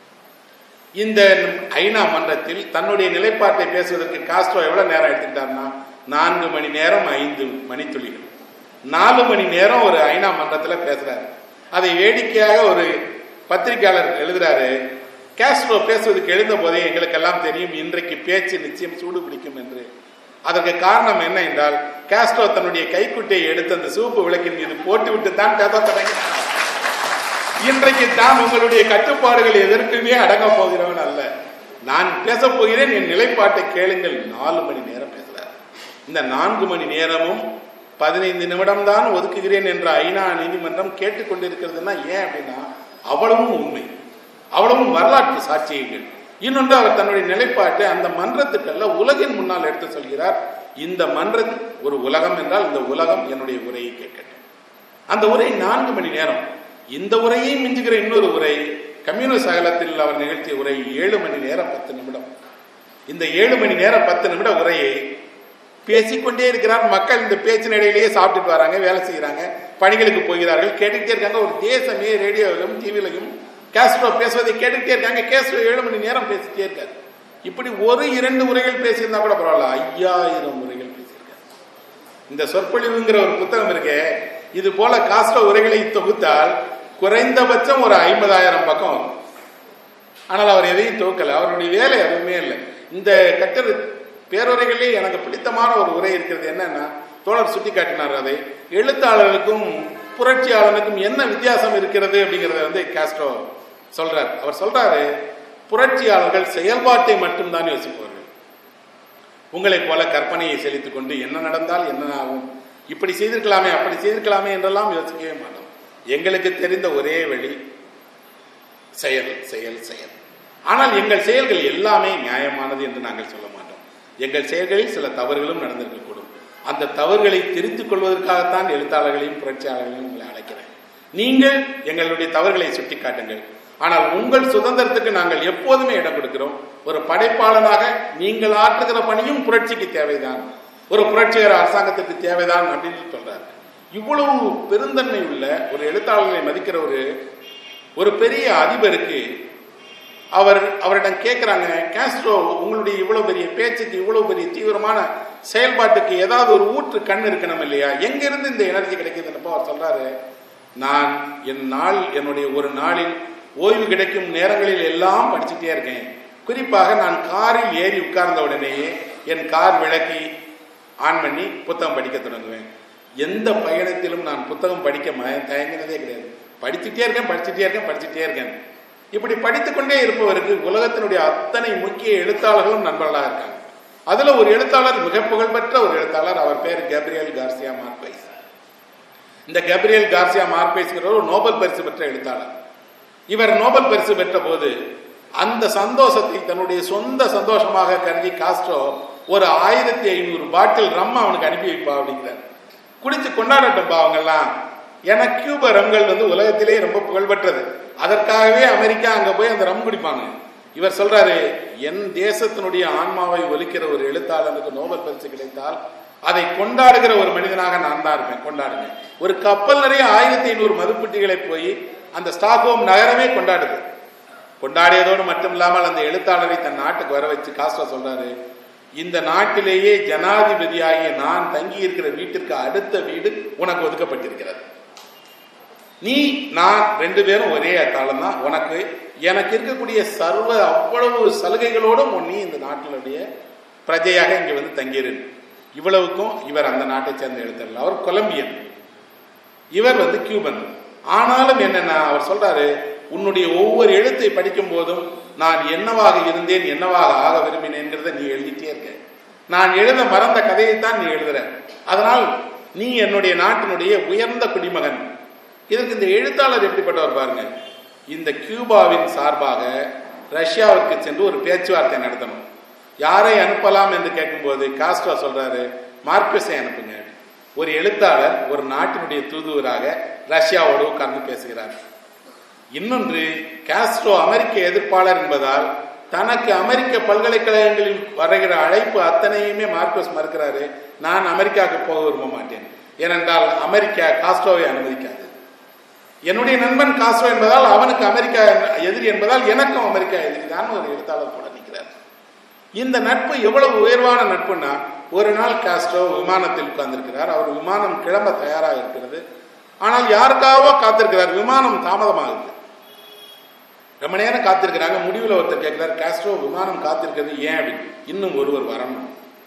இந்த ஐநா மன்றத்தில் தன்னுடைய நிலைப்பாட்டை பேசுவதற்கு காஸ்ட்ரோ எவ்வளவு நேரம் எடுத்துக்கிட்டார்னா நான்கு மணி நேரம் ஐந்து மணித்துளிகள் நாலு மணி நேரம் ஒரு ஐநா மன்றத்துல பேசுறாரு அதை வேடிக்கையாக ஒரு பத்திரிகையாளர் எழுதுறாரு காஸ்ட்ரோ பேசுவதற்கு எழுந்த போதே எங்களுக்கெல்லாம் தெரியும் இன்றைக்கு பேச்சு நிச்சயம் சூடு பிடிக்கும் என்று அதற்கு காரணம் என்ன என்றால் காஸ்ட்ரோ தன்னுடைய கைக்குட்டையை எடுத்து அந்த சிவப்பு விளக்கின் மீது போட்டுவிட்டு தான் பேச தொடங்கினார் இன்றைக்கு தான் உங்களுடைய கட்டுப்பாடுகள் எதற்குமே அடங்க போகிறவன் அல்ல நான் பேச போகிறேன் என் நிலைப்பாட்டை கேளுங்கள் நாலு மணி நேரம் பேசுறார் இந்த நான்கு மணி நேரமும் பதினைந்து நிமிடம் தான் ஒதுக்குகிறேன் என்ற ஐநா நீதிமன்றம் கேட்டுக்கொண்டிருக்கிறதுனா ஏன் அப்படின்னா அவ்வளவும் உண்மை அவ்வளவும் வரலாற்று சாட்சியங்கள் இன்னொன்று அவர் தன்னுடைய நிலைப்பாட்டை அந்த மன்றத்துக்கல்ல உலகின் முன்னால் எடுத்து சொல்கிறார் இந்த மன்ற ஒரு உலகம் என்றால் இந்த உலகம் என்னுடைய உரையை கேட்கட்டும் அந்த உரை நான்கு மணி நேரம் இந்த உரையை மிஞ்சுகிற இன்னொரு உரை கம்யூனிஸ்ட் அகலத்தில் அவர் நிகழ்த்திய உரை ஏழு மணி நேரம் பத்து நிமிடம் இந்த ஏழு மணி நேரம் பத்து நிமிட உரையை பேசிக்கொண்டே இருக்கிறார் மக்கள் இந்த பேச்சின் இடையிலேயே சாப்பிட்டுட்டு வராங்க வேலை செய்கிறாங்க பணிகளுக்கு போகிறார்கள் கேட்டுக்கிட்டே இருக்காங்க ஒரு தேசமே ரேடியோவிலும் டிவிலையும் கேஸ்ட்ரோ பேசுவதை கேட்டுக்கிட்டே இருக்காங்க கேஸ்ட்ரோ ஏழு மணி நேரம் பேசிட்டே இருக்காரு இப்படி ஒரு இரண்டு உரைகள் பேசியிருந்தா கூட பரவாயில்ல ஐயாயிரம் உரைகள் பேசியிருக்காரு இந்த சொற்பொழிவுங்கிற ஒரு புத்தகம் இருக்கே இது போல காஸ்ட்ரோ உரைகளை தொகுத்தால் குறைந்தபட்சம் ஒரு ஐம்பதாயிரம் பக்கம் வரும் ஆனால் அவர் எதையும் துவக்கல அவருடைய வேலை எதுவுமே இல்லை இந்த கட்டுரை பேருரைகளிலே எனக்கு பிடித்தமான ஒரு உரை இருக்கிறது என்னன்னா தோழர் சுட்டி காட்டினார் அதை எழுத்தாளர்களுக்கும் புரட்சியாளனுக்கும் என்ன வித்தியாசம் இருக்கிறது அப்படிங்கறத வந்து காஸ்ட்ரோ சொல்றார் அவர் சொல்றாரு புரட்சியாளர்கள் செயல்பாட்டை மட்டும்தான் யோசிப்பவர்கள் உங்களைப் போல கற்பனையை செலுத்திக் கொண்டு என்ன நடந்தால் என்ன ஆகும் இப்படி செய்திருக்கலாமே அப்படி செய்திருக்கலாமே என்றெல்லாம் யோசிக்கவே மாட்டோம் எங்களுக்கு தெரிந்த ஒரே வழி செயல் செயல் செயல் ஆனால் எங்கள் செயல்கள் எல்லாமே நியாயமானது என்று நாங்கள் சொல்ல மாட்டோம் எங்கள் செயல்களில் சில தவறுகளும் நடந்திருக்கக்கூடும் அந்த தவறுகளை திருத்திக் கொள்வதற்காகத்தான் எழுத்தாளர்களையும் புரட்சியாளர்களையும் உங்களை அழைக்கிறேன் நீங்கள் எங்களுடைய தவறுகளை சுட்டிக்காட்டுங்கள் ஆனால் உங்கள் சுதந்திரத்துக்கு நாங்கள் எப்போதுமே இடம் கொடுக்கிறோம் ஒரு படைப்பாளனாக நீங்கள் ஆற்றுகிற பணியும் புரட்சிக்கு தேவைதான் ஒரு புரட்சிகர அரசாங்கத்துக்கு தேவைதான் அப்படின்னு சொல்றாரு இவ்வளவு பெருந்தன்மை உள்ள ஒரு எழுத்தாளர்களை மதிக்கிற ஒரு ஒரு பெரிய அதிபருக்கு அவர் அவரிடம் கேட்குறாங்க காஸ்ட்ரோ உங்களுடைய இவ்வளவு பெரிய பேச்சுக்கு இவ்வளவு பெரிய தீவிரமான செயல்பாட்டுக்கு ஏதாவது ஒரு ஊற்று கண் இருக்கணும் இல்லையா எங்கிருந்து இந்த எனர்ஜி கிடைக்குதுன்னப்போ அவர் சொல்றாரு நான் என் நாள் என்னுடைய ஒரு நாளில் ஓய்வு கிடைக்கும் நேரங்களில் எல்லாம் படிச்சுட்டே இருக்கேன் குறிப்பாக நான் காரில் ஏறி உட்கார்ந்த உடனேயே என் கார் விளக்கி ஆன் பண்ணி புத்தகம் படிக்க தொடங்குவேன் எந்த பயணத்திலும் நான் புத்தகம் படிக்க மய- தயங்கினதே கிடையாது படிச்சுட்டே இருக்கேன் படிச்சுட்டே இருக்கேன் படிச்சுட்டே இருக்கேன் இப்படி படித்துக்கொண்டே இருப்பவருக்கு உலகத்தினுடைய அத்தனை முக்கிய எழுத்தாளர்களும் நண்பர்களாக இருக்காங்க அதுல ஒரு எழுத்தாளர் மிக புகழ்பெற்ற ஒரு எழுத்தாளர் அவர் பேர் கேப்ரியல் கார்சியா மார்க்வைஸ் இந்த கேப்ரியல் கார்சியா மார்க்வைஸ்ங்கிறவர் ஒரு நோபல் பரிசு பெற்ற எழுத்தாளர் இவர் நோபல் பரிசு பெற்ற போது அந்த சந்தோஷத்தை தன்னுடைய சொந்த சந்தோஷமாக கருதி காஸ்ட்ரோ ஒரு ஆயிரத்தி ஐநூறு பாட்டில் ரம் அவனுக்கு அனுப்பி வைப்பா அப்படிங்கிறார் குடிச்சு கொண்டாடட்டும் அவங்கெல்லாம் ஏன்னா கியூபா ரம்கள் வந்து உலகத்திலே ரொம்ப புகழ்பெற்றது அதற்காகவே அமெரிக்கா அங்க போய் அந்த ரம் குடிப்பாங்க இவர் சொல்றாரு என் தேசத்தினுடைய ஆன்மாவை ஒலிக்கிற ஒரு எழுத்தாளனுக்கு நோபல் பரிசு கிடைத்தால் அதை கொண்டாடுகிற ஒரு மனிதனாக நான் தான் இருப்பேன் கொண்டாடுவேன் ஒரு கப்பல் நிறைய ஆயிரத்தி ஐநூறு மதுப்பெட்டிகளை போய் அந்த ஸ்டாக்ஹோம் நகரமே கொண்டாடுது கொண்டாடியதோடு மட்டும் இல்லாமல் அந்த எழுத்தாளரை தன் நாட்டுக்கு வர வச்சு காஸ்ட்ரோ சொல்றாரு இந்த நாட்டிலேயே ஜனாதிபதியாகிய நான் தங்கி இருக்கிற வீட்டிற்கு அடுத்த வீடு உனக்கு ஒதுக்கப்பட்டிருக்கிறது நீ நான் ரெண்டு பேரும் ஒரே தாளம் தான் உனக்கு எனக்கு இருக்கக்கூடிய சர்வ அவ்வளவு சலுகைகளோடும் நீ இந்த நாட்டினுடைய பிரஜையாக இங்க வந்து தங்கியிரு இவ்வளவுக்கும் இவர் அந்த நாட்டை சேர்ந்த எழுத்தாளர் அவர் கொலம்பியன் இவர் வந்து கியூபன் ஆனாலும் என்னன்னா அவர் சொல்றாரு உன்னுடைய ஒவ்வொரு எழுத்தை படிக்கும் போதும் நான் என்னவாக இருந்தேன் என்னவாக ஆக விரும்பினேங்கிறத நீ எழுதிட்டே இருக்க நான் எழுத மறந்த கதையைத்தான் நீ எழுதுற அதனால் நீ என்னுடைய நாட்டினுடைய உயர்ந்த குடிமகன் இதற்கு இந்த எழுத்தாளர் எப்படிப்பட்டவர் பாருங்க இந்த கியூபாவின் சார்பாக ரஷ்யாவுக்கு சென்று ஒரு பேச்சுவார்த்தை நடத்தணும் யாரை அனுப்பலாம் என்று கேட்கும்போது காஸ்ட்ரோ சொல்றாரு மார்க்கஸை அனுப்புங்க ஒரு எழுத்தாளர் ஒரு நாட்டினுடைய தூதுவராக ரஷ்யாவோடு உட்கார்ந்து பேசுகிறார் இன்னொன்று காஸ்ட்ரோ அமெரிக்க எதிர்ப்பாளர் என்பதால் தனக்கு அமெரிக்க பல்கலைக்கழகங்களில் வருகிற அழைப்பு அத்தனையுமே மார்க்கோஸ் மறுக்கிறாரு நான் அமெரிக்காவுக்கு போக விரும்ப மாட்டேன் ஏனென்றால் அமெரிக்கா காஸ்ட்ரோவை அனுமதிக்காது என்னுடைய நண்பன் காஸ்ட்ரோ என்பதால் அவனுக்கு அமெரிக்கா எதிரி என்பதால் எனக்கும் அமெரிக்கா எதிரி தான் ஒரு எழுத்தாளர் கூட நிற்கிறார் இந்த நட்பு எவ்வளவு உயர்வான நட்புன்னா ஒரு நாள் காஸ்ட்ரோ விமானத்தில் உட்கார்ந்திருக்கிறார் அவர் விமானம் கிளம்ப தயாராக இருக்கிறது ஆனால் யாருக்காகவோ காத்திருக்கிறார் விமானம் தாமதமாகுது ரொம்ப நேரம் காத்திருக்கிறாங்க முடிவில் ஒருத்தர் கேட்கிறார் காஸ்ட்ரோ விமானம் காத்திருக்கிறது ஏன் அப்படின்னு இன்னும் ஒருவர் வரணும்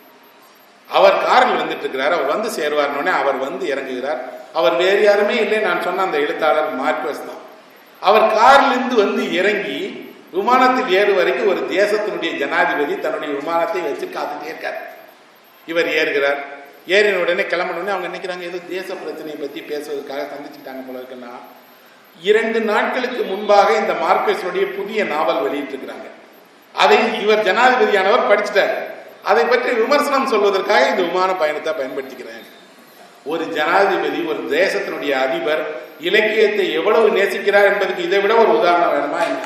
அவர் காரில் வந்துட்டு இருக்கிறார் அவர் வந்து சேருவார்னோடனே அவர் வந்து இறங்குகிறார் அவர் வேறு யாருமே இல்லை நான் சொன்ன அந்த எழுத்தாளர் மார்க்வஸ் தான் அவர் காரிலிருந்து வந்து இறங்கி விமானத்தில் ஏறு வரைக்கும் ஒரு தேசத்தினுடைய ஜனாதிபதி தன்னுடைய விமானத்தை வச்சு காத்துட்டே இருக்கார் இவர் ஏறுகிறார் ஏறின உடனே கிளம்பின உடனே அவங்க நினைக்கிறாங்க ஏதோ தேச பிரச்சனையை பத்தி பேசுவதற்காக சந்திச்சுட்டாங்க போல இருக்குன்னா இரண்டு நாட்களுக்கு முன்பாக இந்த மார்க்கஸுடைய புதிய நாவல் வெளியிட்டிருக்கிறாங்க அதை இவர் ஜனாதிபதியானவர் படிச்சுட்டார் அதை பற்றி விமர்சனம் சொல்வதற்காக இந்த விமான பயணத்தை பயன்படுத்திக்கிறேன் ஒரு ஜனாதிபதி ஒரு தேசத்தினுடைய அதிபர் இலக்கியத்தை எவ்வளவு நேசிக்கிறார் என்பதற்கு இதை விட ஒரு உதாரணம் வேணுமா என்ன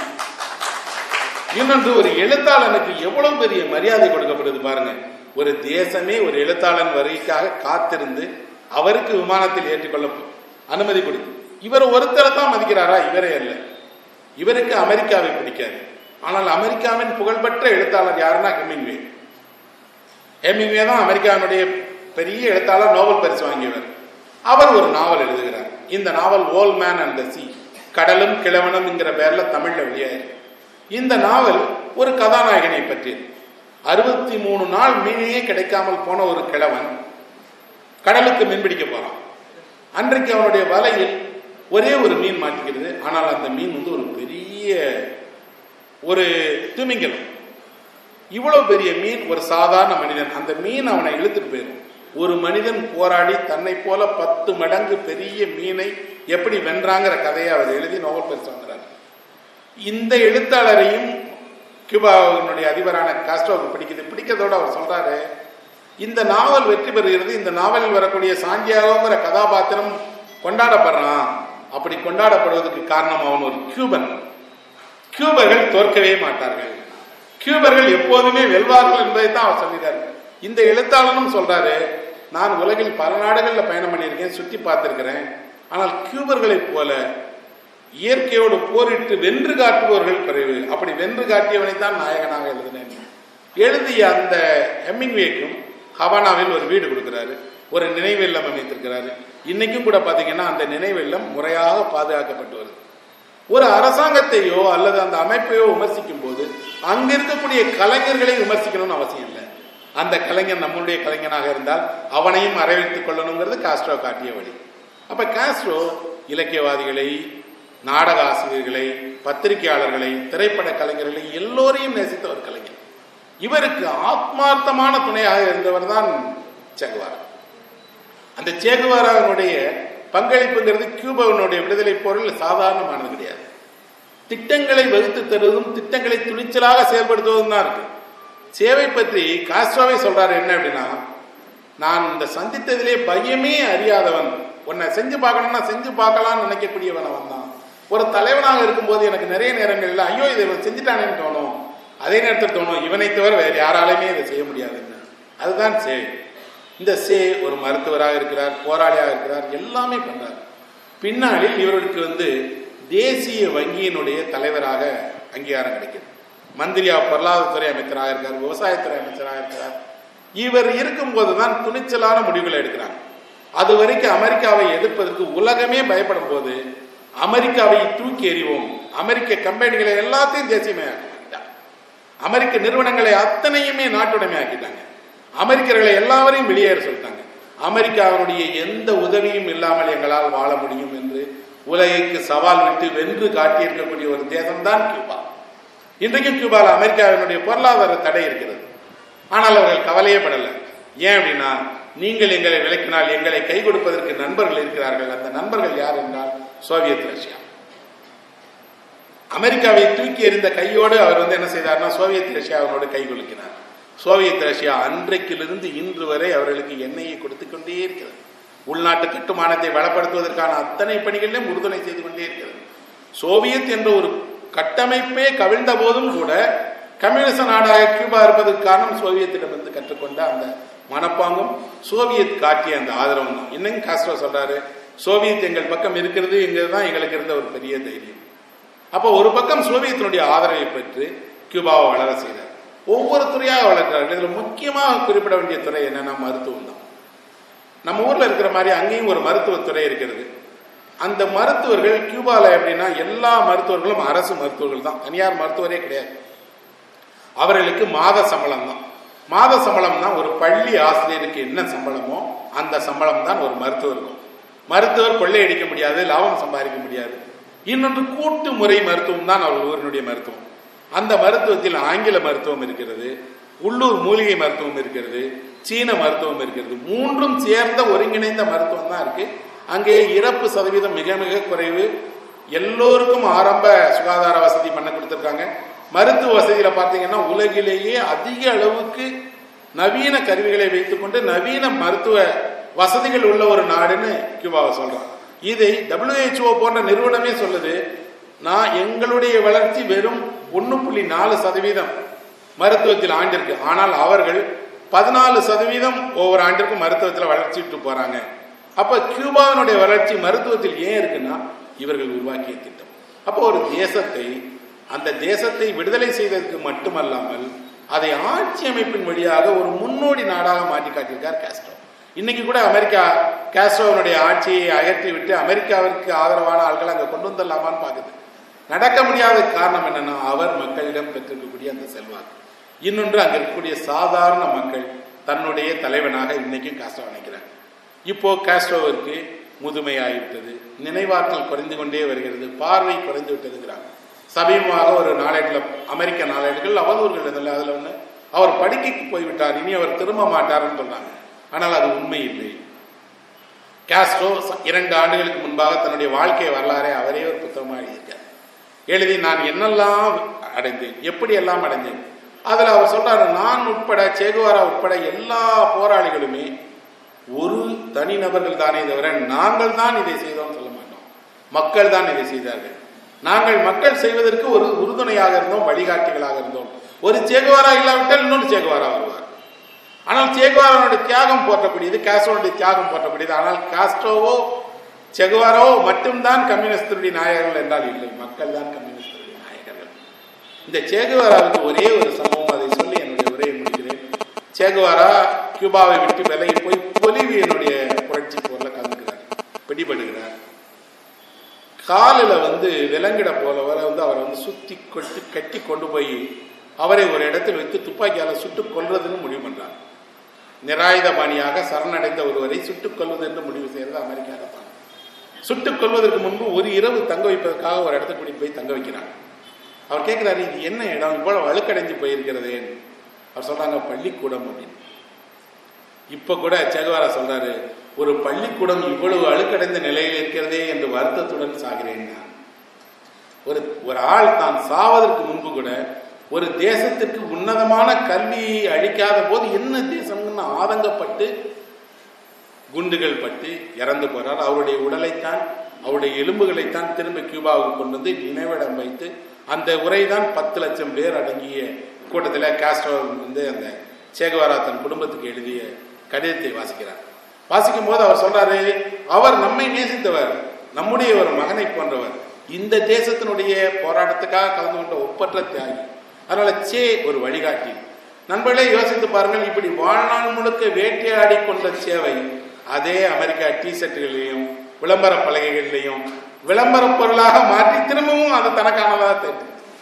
இன்னொன்று ஒரு எழுத்தாளனுக்கு எவ்வளவு பெரிய மரியாதை கொடுக்கப்படுது பாருங்க ஒரு தேசமே ஒரு எழுத்தாளன் வருகைக்காக காத்திருந்து அவருக்கு விமானத்தில் ஏற்றுக்கொள்ள அனுமதி கொடுக்கும் இவர் ஒருத்தரை தான் மதிக்கிறாரா இவரே அல்ல இவருக்கு அமெரிக்காவை பிடிக்காது ஆனால் அமெரிக்காவின் புகழ்பெற்ற எழுத்தாளர் யாருன்னா ஹெமிங்வே ஹெமிங்வே தான் அமெரிக்காவினுடைய பெரிய எழுத்தாளர் நோபல் பரிசு வாங்கியவர் அவர் ஒரு நாவல் எழுதுகிறார் இந்த novel old man and the sea கடலும் கிழவனும் என்கிற பேர்ல தமிழ்ல வெளியாயிருக்கு இந்த நாவல் ஒரு கதாநாயகனை பற்றி அறுபத்தி மூணு நாள் மீனே கிடைக்காமல் போன ஒரு கிழவன் கடலுக்கு மீன்பிடிக்க போறான் அன்றைக்கு அவனுடைய வலையில் ஒரே ஒரு மீன் மாட்டிக்கிறது ஆனால் அந்த மீன் வந்து ஒரு பெரிய ஒரு திமிங்கலம் இவ்வளவு பெரிய மீன் ஒரு சாதாரண மனிதன் அந்த மீன் அவனை இழுத்துட்டு போயிடும் ஒரு மனிதன் போராடி தன்னை போல பத்து மடங்கு பெரிய மீனை எப்படி வென்றாங்கிற கதையை அவர் எழுதி நோபல் பரிசு வாங்குறார் இந்த எழுத்தாளரையும் கியூபாவினுடைய அதிபரான காஸ்ட்ரோவுக்கு பிடிக்குது பிடிக்கிறதோட அவர் சொல்றாரு இந்த நாவல் வெற்றி பெறுகிறது இந்த நாவலில் வரக்கூடிய சாண்டியாகோங்கிற கதாபாத்திரம் கொண்டாடப்படுறான் அப்படி கொண்டாடப்படுவதற்கு காரணம் அவன் ஒரு கியூபன் கியூபர்கள் தோற்கவே மாட்டார்கள் கியூபர்கள் எப்போதுமே வெல்வார்கள் என்பதை தான் அவர் சொல்லிட்டாரு இந்த எழுத்தாளனும் சொல்றாரு நான் உலகில் பல நாடுகளில் பயணம் பண்ணியிருக்கேன் சுற்றி பார்த்திருக்கிறேன் ஆனால் கியூபர்களைப் போல இயற்கையோடு போரிட்டு வென்று காட்டுபவர்கள் குறைவு அப்படி வென்று காட்டியவனை தான் நாயகனாக எழுதினேன் எழுதிய அந்த ஹெமிங்வேக்கும் ஹவானாவில் ஒரு வீடு கொடுக்கிறாரு ஒரு நினைவில்லம் அமைத்திருக்கிறாரு இன்னைக்கும் கூட பாத்தீங்கன்னா அந்த நினைவெல்லம் முறையாக பாதுகாக்கப்பட்டு வருது ஒரு அரசாங்கத்தையோ அல்லது அந்த அமைப்பையோ விமர்சிக்கும் போது அங்க இருக்கக்கூடிய கலைஞர்களை விமர்சிக்கணும்னு அவசியம் இல்லை அந்த கலைஞர் நம்மளுடைய கலைஞனாக இருந்தால் அவனையும் வரவேற்றுக் கொள்ளணுங்கிறது காஸ்ட்ரோ காட்டிய வழி அப்ப காஸ்ட்ரோ இலக்கியவாதிகளை நாடக ஆசிரியர்களை பத்திரிகையாளர்களை திரைப்பட கலைஞர்களை எல்லோரையும் நேசித்த ஒரு கலைஞர் இவருக்கு ஆத்மார்த்தமான துணையாக இருந்தவர் தான் செகுவாரா அந்த சேகுவாராவினுடைய பங்களிப்புங்கிறது கியூபாவினுடைய விடுதலை போரில் சாதாரணமானது கிடையாது திட்டங்களை வகுத்து தருவதும் திட்டங்களை துணிச்சலாக செயல்படுத்துவதும் தான் இருக்கு சேவை பற்றி காஸ்ட்ரோவே சொல்றாரு என்ன அப்படின்னா நான் இந்த சந்தித்ததிலே பயமே அறியாதவன் உன்னை செஞ்சு பார்க்கணும்னா செஞ்சு பார்க்கலாம்னு நினைக்கக்கூடியவன் அவன் தான் ஒரு தலைவனாக இருக்கும்போது எனக்கு நிறைய நேரங்கள்ல ஐயோ இதை இவன் செஞ்சுட்டானேன்னு தோணும் அதே நேரத்தில் தோணும் இவனை தவிர வேறு யாராலையுமே இதை செய்ய முடியாதுன்னு அதுதான் சே இந்த சே ஒரு மருத்துவராக இருக்கிறார் போராளியாக இருக்கிறார் எல்லாமே பண்றார் பின்னாளில் இவருக்கு வந்து தேசிய வங்கியினுடைய தலைவராக அங்கீகாரம் கிடைக்குது மந்திரியா பொருளாதாரத்துறை அமைச்சராக இருக்கார் விவசாயத்துறை அமைச்சராக இருக்கிறார் இவர் இருக்கும்போது தான் துணிச்சலான முடிவுகளை எடுக்கிறாங்க அது வரைக்கும் அமெரிக்காவை எதிர்ப்பதற்கு உலகமே பயப்படும் போது அமெரிக்காவை தூக்கி எறிவோம் அமெரிக்க கம்பெனிகளை எல்லாத்தையும் தேசியமயமாக்கிட்டாங்க அமெரிக்க நிறுவனங்களை அத்தனையுமே நாட்டுடைமை ஆக்கிட்டாங்க அமெரிக்கர்களை எல்லாவரையும் வெளியேற சொல்லிட்டாங்க அமெரிக்காவினுடைய எந்த உதவியும் இல்லாமல் எங்களால் வாழ முடியும் என்று உலகிற்கு சவால் விட்டு வென்று காட்டியிருக்கக்கூடிய ஒரு தேசம்தான் கியூபா இன்றைக்கும் கியூபாவில் அமெரிக்காவினுடைய பொருளாதார தடை இருக்கிறது ஆனால் அவர்கள் கவலையே படலை ஏன் அப்படின்னா நீங்கள் எங்களை விளக்கினால் எங்களை கை கொடுப்பதற்கு நண்பர்கள் இருக்கிறார்கள் அந்த நண்பர்கள் யார் என்றால் சோவியத் ரஷ்யா அமெரிக்காவை தூக்கி எறிந்த கையோடு அவர் வந்து என்ன செய்தார்னா சோவியத் ரஷ்யாவினோடு கை குலுக்கினார் சோவியத் ரஷ்யா அன்றைக்கிலிருந்து இன்று வரை அவர்களுக்கு எண்ணெயை கொடுத்து கொண்டே இருக்கிறது உள்நாட்டு கட்டுமானத்தை வளப்படுத்துவதற்கான அத்தனை பணிகளிலும் உறுதுணை செய்து கொண்டே இருக்கிறது சோவியத் என்ற ஒரு கட்டமைப்பே கவிழ்ந்த போதும் கூட கம்யூனிச நாடாக கியூபா இருப்பதற்கு காரணம் சோவியத்திடமிருந்து கற்றுக்கொண்ட அந்த மனப்பாங்கும் சோவியத் காட்டிய அந்த ஆதரவும் தான் இன்னும் காஸ்ட்ரோ சொல்றாரு சோவியத் எங்கள் பக்கம் இருக்கிறது எங்கிறது தான் எங்களுக்கு இருந்த ஒரு பெரிய தைரியம் அப்போ ஒரு பக்கம் சோவியத்தினுடைய ஆதரவை பெற்று கியூபாவை வளர செய்தார் ஒவ்வொரு துறையாக வளர்க்கிறார்கள் இதில் முக்கியமாக குறிப்பிட வேண்டிய துறை என்னன்னா மருத்துவம் தான் நம்ம ஊர்ல இருக்கிற மாதிரி அங்கேயும் ஒரு மருத்துவத்துறை இருக்கிறது அந்த மருத்துவர்கள் கியூபால எப்படின்னா எல்லா மருத்துவர்களும் அரசு மருத்துவர்கள் தான் தனியார் மருத்துவரே கிடையாது அவர்களுக்கு மாத சம்பளம் தான் மாத சம்பளம் தான் ஒரு பள்ளி ஆசிரியருக்கு என்ன சம்பளமோ அந்த சம்பளம் தான் ஒரு மருத்துவருக்கும் மருத்துவர் கொள்ளையடிக்க முடியாது லாபம் சம்பாதிக்க முடியாது இன்னொன்று கூட்டு முறை மருத்துவம் தான் அவர் ஊரினுடைய மருத்துவம் அந்த மருத்துவத்தில் ஆங்கில மருத்துவம் இருக்கிறது உள்ளூர் மூலிகை மருத்துவம் இருக்கிறது சீன மருத்துவம் இருக்கிறது மூன்றும் சேர்ந்த ஒருங்கிணைந்த மருத்துவம் தான் இருக்கு அங்கே இறப்பு சதவீதம் மிக மிக குறைவு எல்லோருக்கும் ஆரம்ப சுகாதார வசதி பண்ண கொடுத்துருக்காங்க மருத்துவ வசதியில பார்த்தீங்கன்னா உலகிலேயே அதிக அளவுக்கு நவீன கருவிகளை வைத்துக்கொண்டு நவீன மருத்துவ வசதிகள் உள்ள ஒரு நாடுன்னு கியூபாவை சொல்றான் இதை டபிள்யூஹெச்ஓ போன்ற நிறுவனமே சொல்லுது நான் எங்களுடைய வளர்ச்சி வெறும் ஒன்று புள்ளி நாலு சதவீதம் மருத்துவத்தில் ஆண்டிற்கு ஆனால் அவர்கள் பதினாலு சதவீதம் ஒவ்வொரு ஆண்டிற்கும் மருத்துவத்தில் வளர்ச்சிட்டு போறாங்க அப்ப கியூபாவினுடைய வளர்ச்சி மருத்துவத்தில் ஏன் இருக்குன்னா இவர்கள் உருவாக்கிய திட்டம் அப்போ ஒரு தேசத்தை அந்த தேசத்தை விடுதலை செய்ததற்கு மட்டுமல்லாமல் அதை ஆட்சி அமைப்பின் வழியாக ஒரு முன்னோடி நாடாக மாற்றி காட்டியிருக்கார் காஸ்ட்ரோ இன்னைக்கு கூட அமெரிக்கா காஸ்ட்ரோவனுடைய ஆட்சியை அகற்றி விட்டு அமெரிக்காவிற்கு ஆதரவான ஆட்கள் அங்கே கொண்டு வந்துடலாமான்னு பார்க்குது நடக்க முடியாத காரணம் என்னன்னா அவர் மக்களிடம் பெற்றிருக்கக்கூடிய அந்த செல்வாக்கு இன்னொன்று அங்க இருக்கக்கூடிய சாதாரண மக்கள் தன்னுடைய தலைவனாக இன்னைக்கும் காஸ்ட்ரோ நினைக்கிறாங்க இப்போ காஸ்ட்ரோவிற்கு முதுமையாகிவிட்டது நினைவாற்றல் குறைந்து கொண்டே வருகிறது பார்வை குறைந்து விட்டதுங்கிறாங்க சமீபமாக ஒரு நாளேட்டில் அமெரிக்க நாளேடுகள் அவதூறுகள் இருந்தல அதில் ஒன்று அவர் படுக்கைக்கு போய்விட்டார் இனி அவர் திரும்ப மாட்டார்னு சொன்னாங்க ஆனால் அது உண்மை இல்லை காஸ்ட்ரோ இரண்டு ஆண்டுகளுக்கு முன்பாக தன்னுடைய வாழ்க்கை வரலாறை அவரே ஒரு புத்தகமாக எழுதியிருக்கார் எழுதி நான் என்னெல்லாம் அடைந்தேன் எப்படி எல்லாம் அடைந்தேன் அதில் அவர் சொல்றாரு நான் உட்பட சேகுவாரா உட்பட எல்லா போராளிகளுமே ஒரு தனிநபர்கள் தானே தவிர நாங்கள் தான் இதை செய்தோம் சொல்ல மாட்டோம் மக்கள் தான் இதை செய்தார்கள் நாங்கள் மக்கள் செய்வதற்கு ஒரு உறுதுணையாக இருந்தோம் வழிகாட்டிகளாக இருந்தோம் ஒரு சேகுவாரா இல்லாவிட்டால் இன்னொரு சேகுவாரா வருவார் ஆனால் சேகுவாராவுடைய தியாகம் போற்றக்கூடியது காஸ்ட்ரோனுடைய தியாகம் போற்றக்கூடியது ஆனால் காஸ்ட்ரோவோ செகுவாராவோ மட்டும்தான் கம்யூனிஸ்டருடைய நாயகர்கள் என்றால் இல்லை மக்கள் தான் கம்யூனிஸ்டருடைய நாயகர்கள் இந்த சேகுவாராவுக்கு ஒரே ஒரு சம்பவம் அதை சொல்லி என்னுடைய உரையை முடிக்கிறேன் சேகுவாரா கியூபாவை விட்டு விலகி போய் பொலிவியனுடைய புரட்சி போரில் கலந்துக்கிறார் பிடிபடுகிறார் காலில் வந்து விலங்கிட போலவரை வந்து அவரை வந்து சுத்தி கொட்டு கட்டி கொண்டு போய் அவரை ஒரு இடத்தில் வைத்து துப்பாக்கியால சுட்டு கொல்றதுன்னு முடிவு பண்றார் நிராயுதபாணியாக சரணடைந்த ஒருவரை சுட்டுக் கொல்வது என்று முடிவு செய்யறது அமெரிக்காவில் தான் சுட்டுக் கொல்வதற்கு முன்பு ஒரு இரவு தங்க வைப்பதற்காக ஒரு இடத்துக்கு கூட்டிட்டு போய் தங்க வைக்கிறாங்க அவர் கேட்கிறாரு இது என்ன இடம் இவ்வளவு வழுக்கடைஞ்சு போயிருக்கிறதே அவர் சொல்றாங்க பள்ளிக்கூடம் அப்படின்னு இப்ப கூட செகவாரா சொல்றாரு ஒரு பள்ளிக்கூடம் இவ்வளவு அழுக்கடைந்த நிலையில் இருக்கிறதே என்று வருத்தத்துடன் சாகிறேன் நான் ஒரு ஒரு ஆள் தான் சாவதற்கு முன்பு கூட ஒரு தேசத்திற்கு உன்னதமான கல்வியை அளிக்காத போது என்ன தேசம்னு ஆதங்கப்பட்டு குண்டுகள் பட்டு இறந்து போறார் அவருடைய உடலைத்தான் அவருடைய எலும்புகளைத்தான் திரும்ப கியூபாவுக்கு கொண்டு வந்து நினைவிடம் வைத்து அந்த உரைதான் பத்து லட்சம் பேர் அடங்கிய கூட்டத்தில் காஸ்ட்ரோ வந்து அந்த சேகவாரா தன் குடும்பத்துக்கு எழுதிய கடிதத்தை வாசிக்கிறார் வாசிக்கும் போது அவர் சொல்றாரு அவர் நம்மை நேசித்தவர் நம்முடைய ஒரு மகனை போன்றவர் இந்த தேசத்தினுடைய போராட்டத்துக்காக கலந்து கொண்ட ஒப்பற்ற தியாகி அதனால சே ஒரு வழிகாட்டி நண்பர்களே யோசித்து பாருங்கள் இப்படி வாழ்நாள் முழுக்க வேட்டையாடி கொண்ட சேவை அதே அமெரிக்கா டி ஷர்ட்டுகளையும் விளம்பர பலகைகள்லையும் விளம்பர பொருளாக மாற்றி திரும்பவும் அது தனக்கானதாக தெரிஞ்சு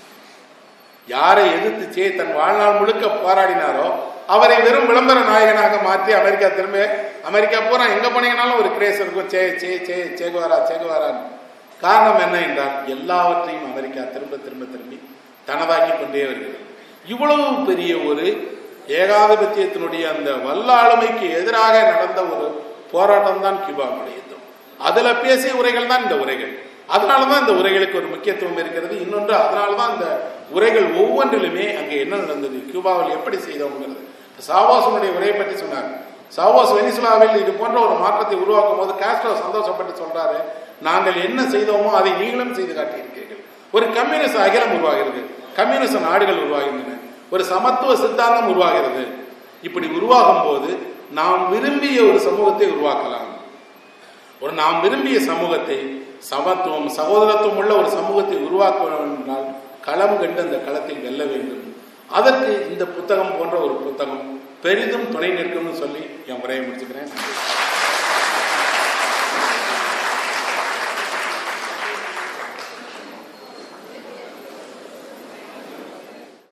யாரை எதிர்த்து சே தன் வாழ்நாள் முழுக்க போராடினாரோ அவரை வெறும் விளம்பர நாயகனாக மாற்றி அமெரிக்கா திரும்ப அமெரிக்கா பூரா எங்க போனீங்கனாலும் ஒரு கிரேஸ் இருக்கும் சே சே சே சேகுவாரா சேகுவாரான்னு காரணம் என்ன என்றால் எல்லாவற்றையும் அமெரிக்கா திரும்ப திரும்ப திரும்பி தனதாக்கி கொண்டே வருகிறது இவ்வளவு பெரிய ஒரு ஏகாதிபத்தியத்தினுடைய அந்த வல்லாளுமைக்கு எதிராக நடந்த ஒரு போராட்டம் தான் கியூபாவுடைய யுத்தம் அதுல பேசிய உரைகள் தான் இந்த உரைகள் அதனாலதான் இந்த உரைகளுக்கு ஒரு முக்கியத்துவம் இருக்கிறது இன்னொன்று அதனாலதான் இந்த உரைகள் ஒவ்வொன்றிலுமே அங்கே என்ன நடந்தது கியூபாவில் எப்படி செய்தோங்கிறது சாவாசனுடைய உரையை பற்றி சொன்னார் சாவாஸ் வெனிசுலாவில் இது போன்ற ஒரு மாற்றத்தை உருவாக்கும் போது காஸ்ட்ரோ சந்தோஷப்பட்டு சொல்றாரு நாங்கள் என்ன செய்தோமோ அதை நீங்களும் செய்து காட்டியிருக்கிறீர்கள் ஒரு கம்யூனிஸ்ட் அகிலம் உருவாகிறது கம்யூனிஸ்ட் நாடுகள் உருவாகின்றன ஒரு சமத்துவ சித்தாந்தம் உருவாகிறது இப்படி உருவாகும் போது நாம் விரும்பிய ஒரு சமூகத்தை உருவாக்கலாம் ஒரு நாம் விரும்பிய சமூகத்தை சமத்துவம் சகோதரத்துவம் உள்ள ஒரு சமூகத்தை உருவாக்க வேண்டும் என்றால் களம் கண்டு அந்த களத்தில் வெல்ல வேண்டும் அதற்கு இந்த புத்தகம் போன்ற ஒரு புத்தகம் பெரிதும் துணை நிற்கும்னு சொல்லி என் உரையை முடிச்சுக்கிறேன் நன்றி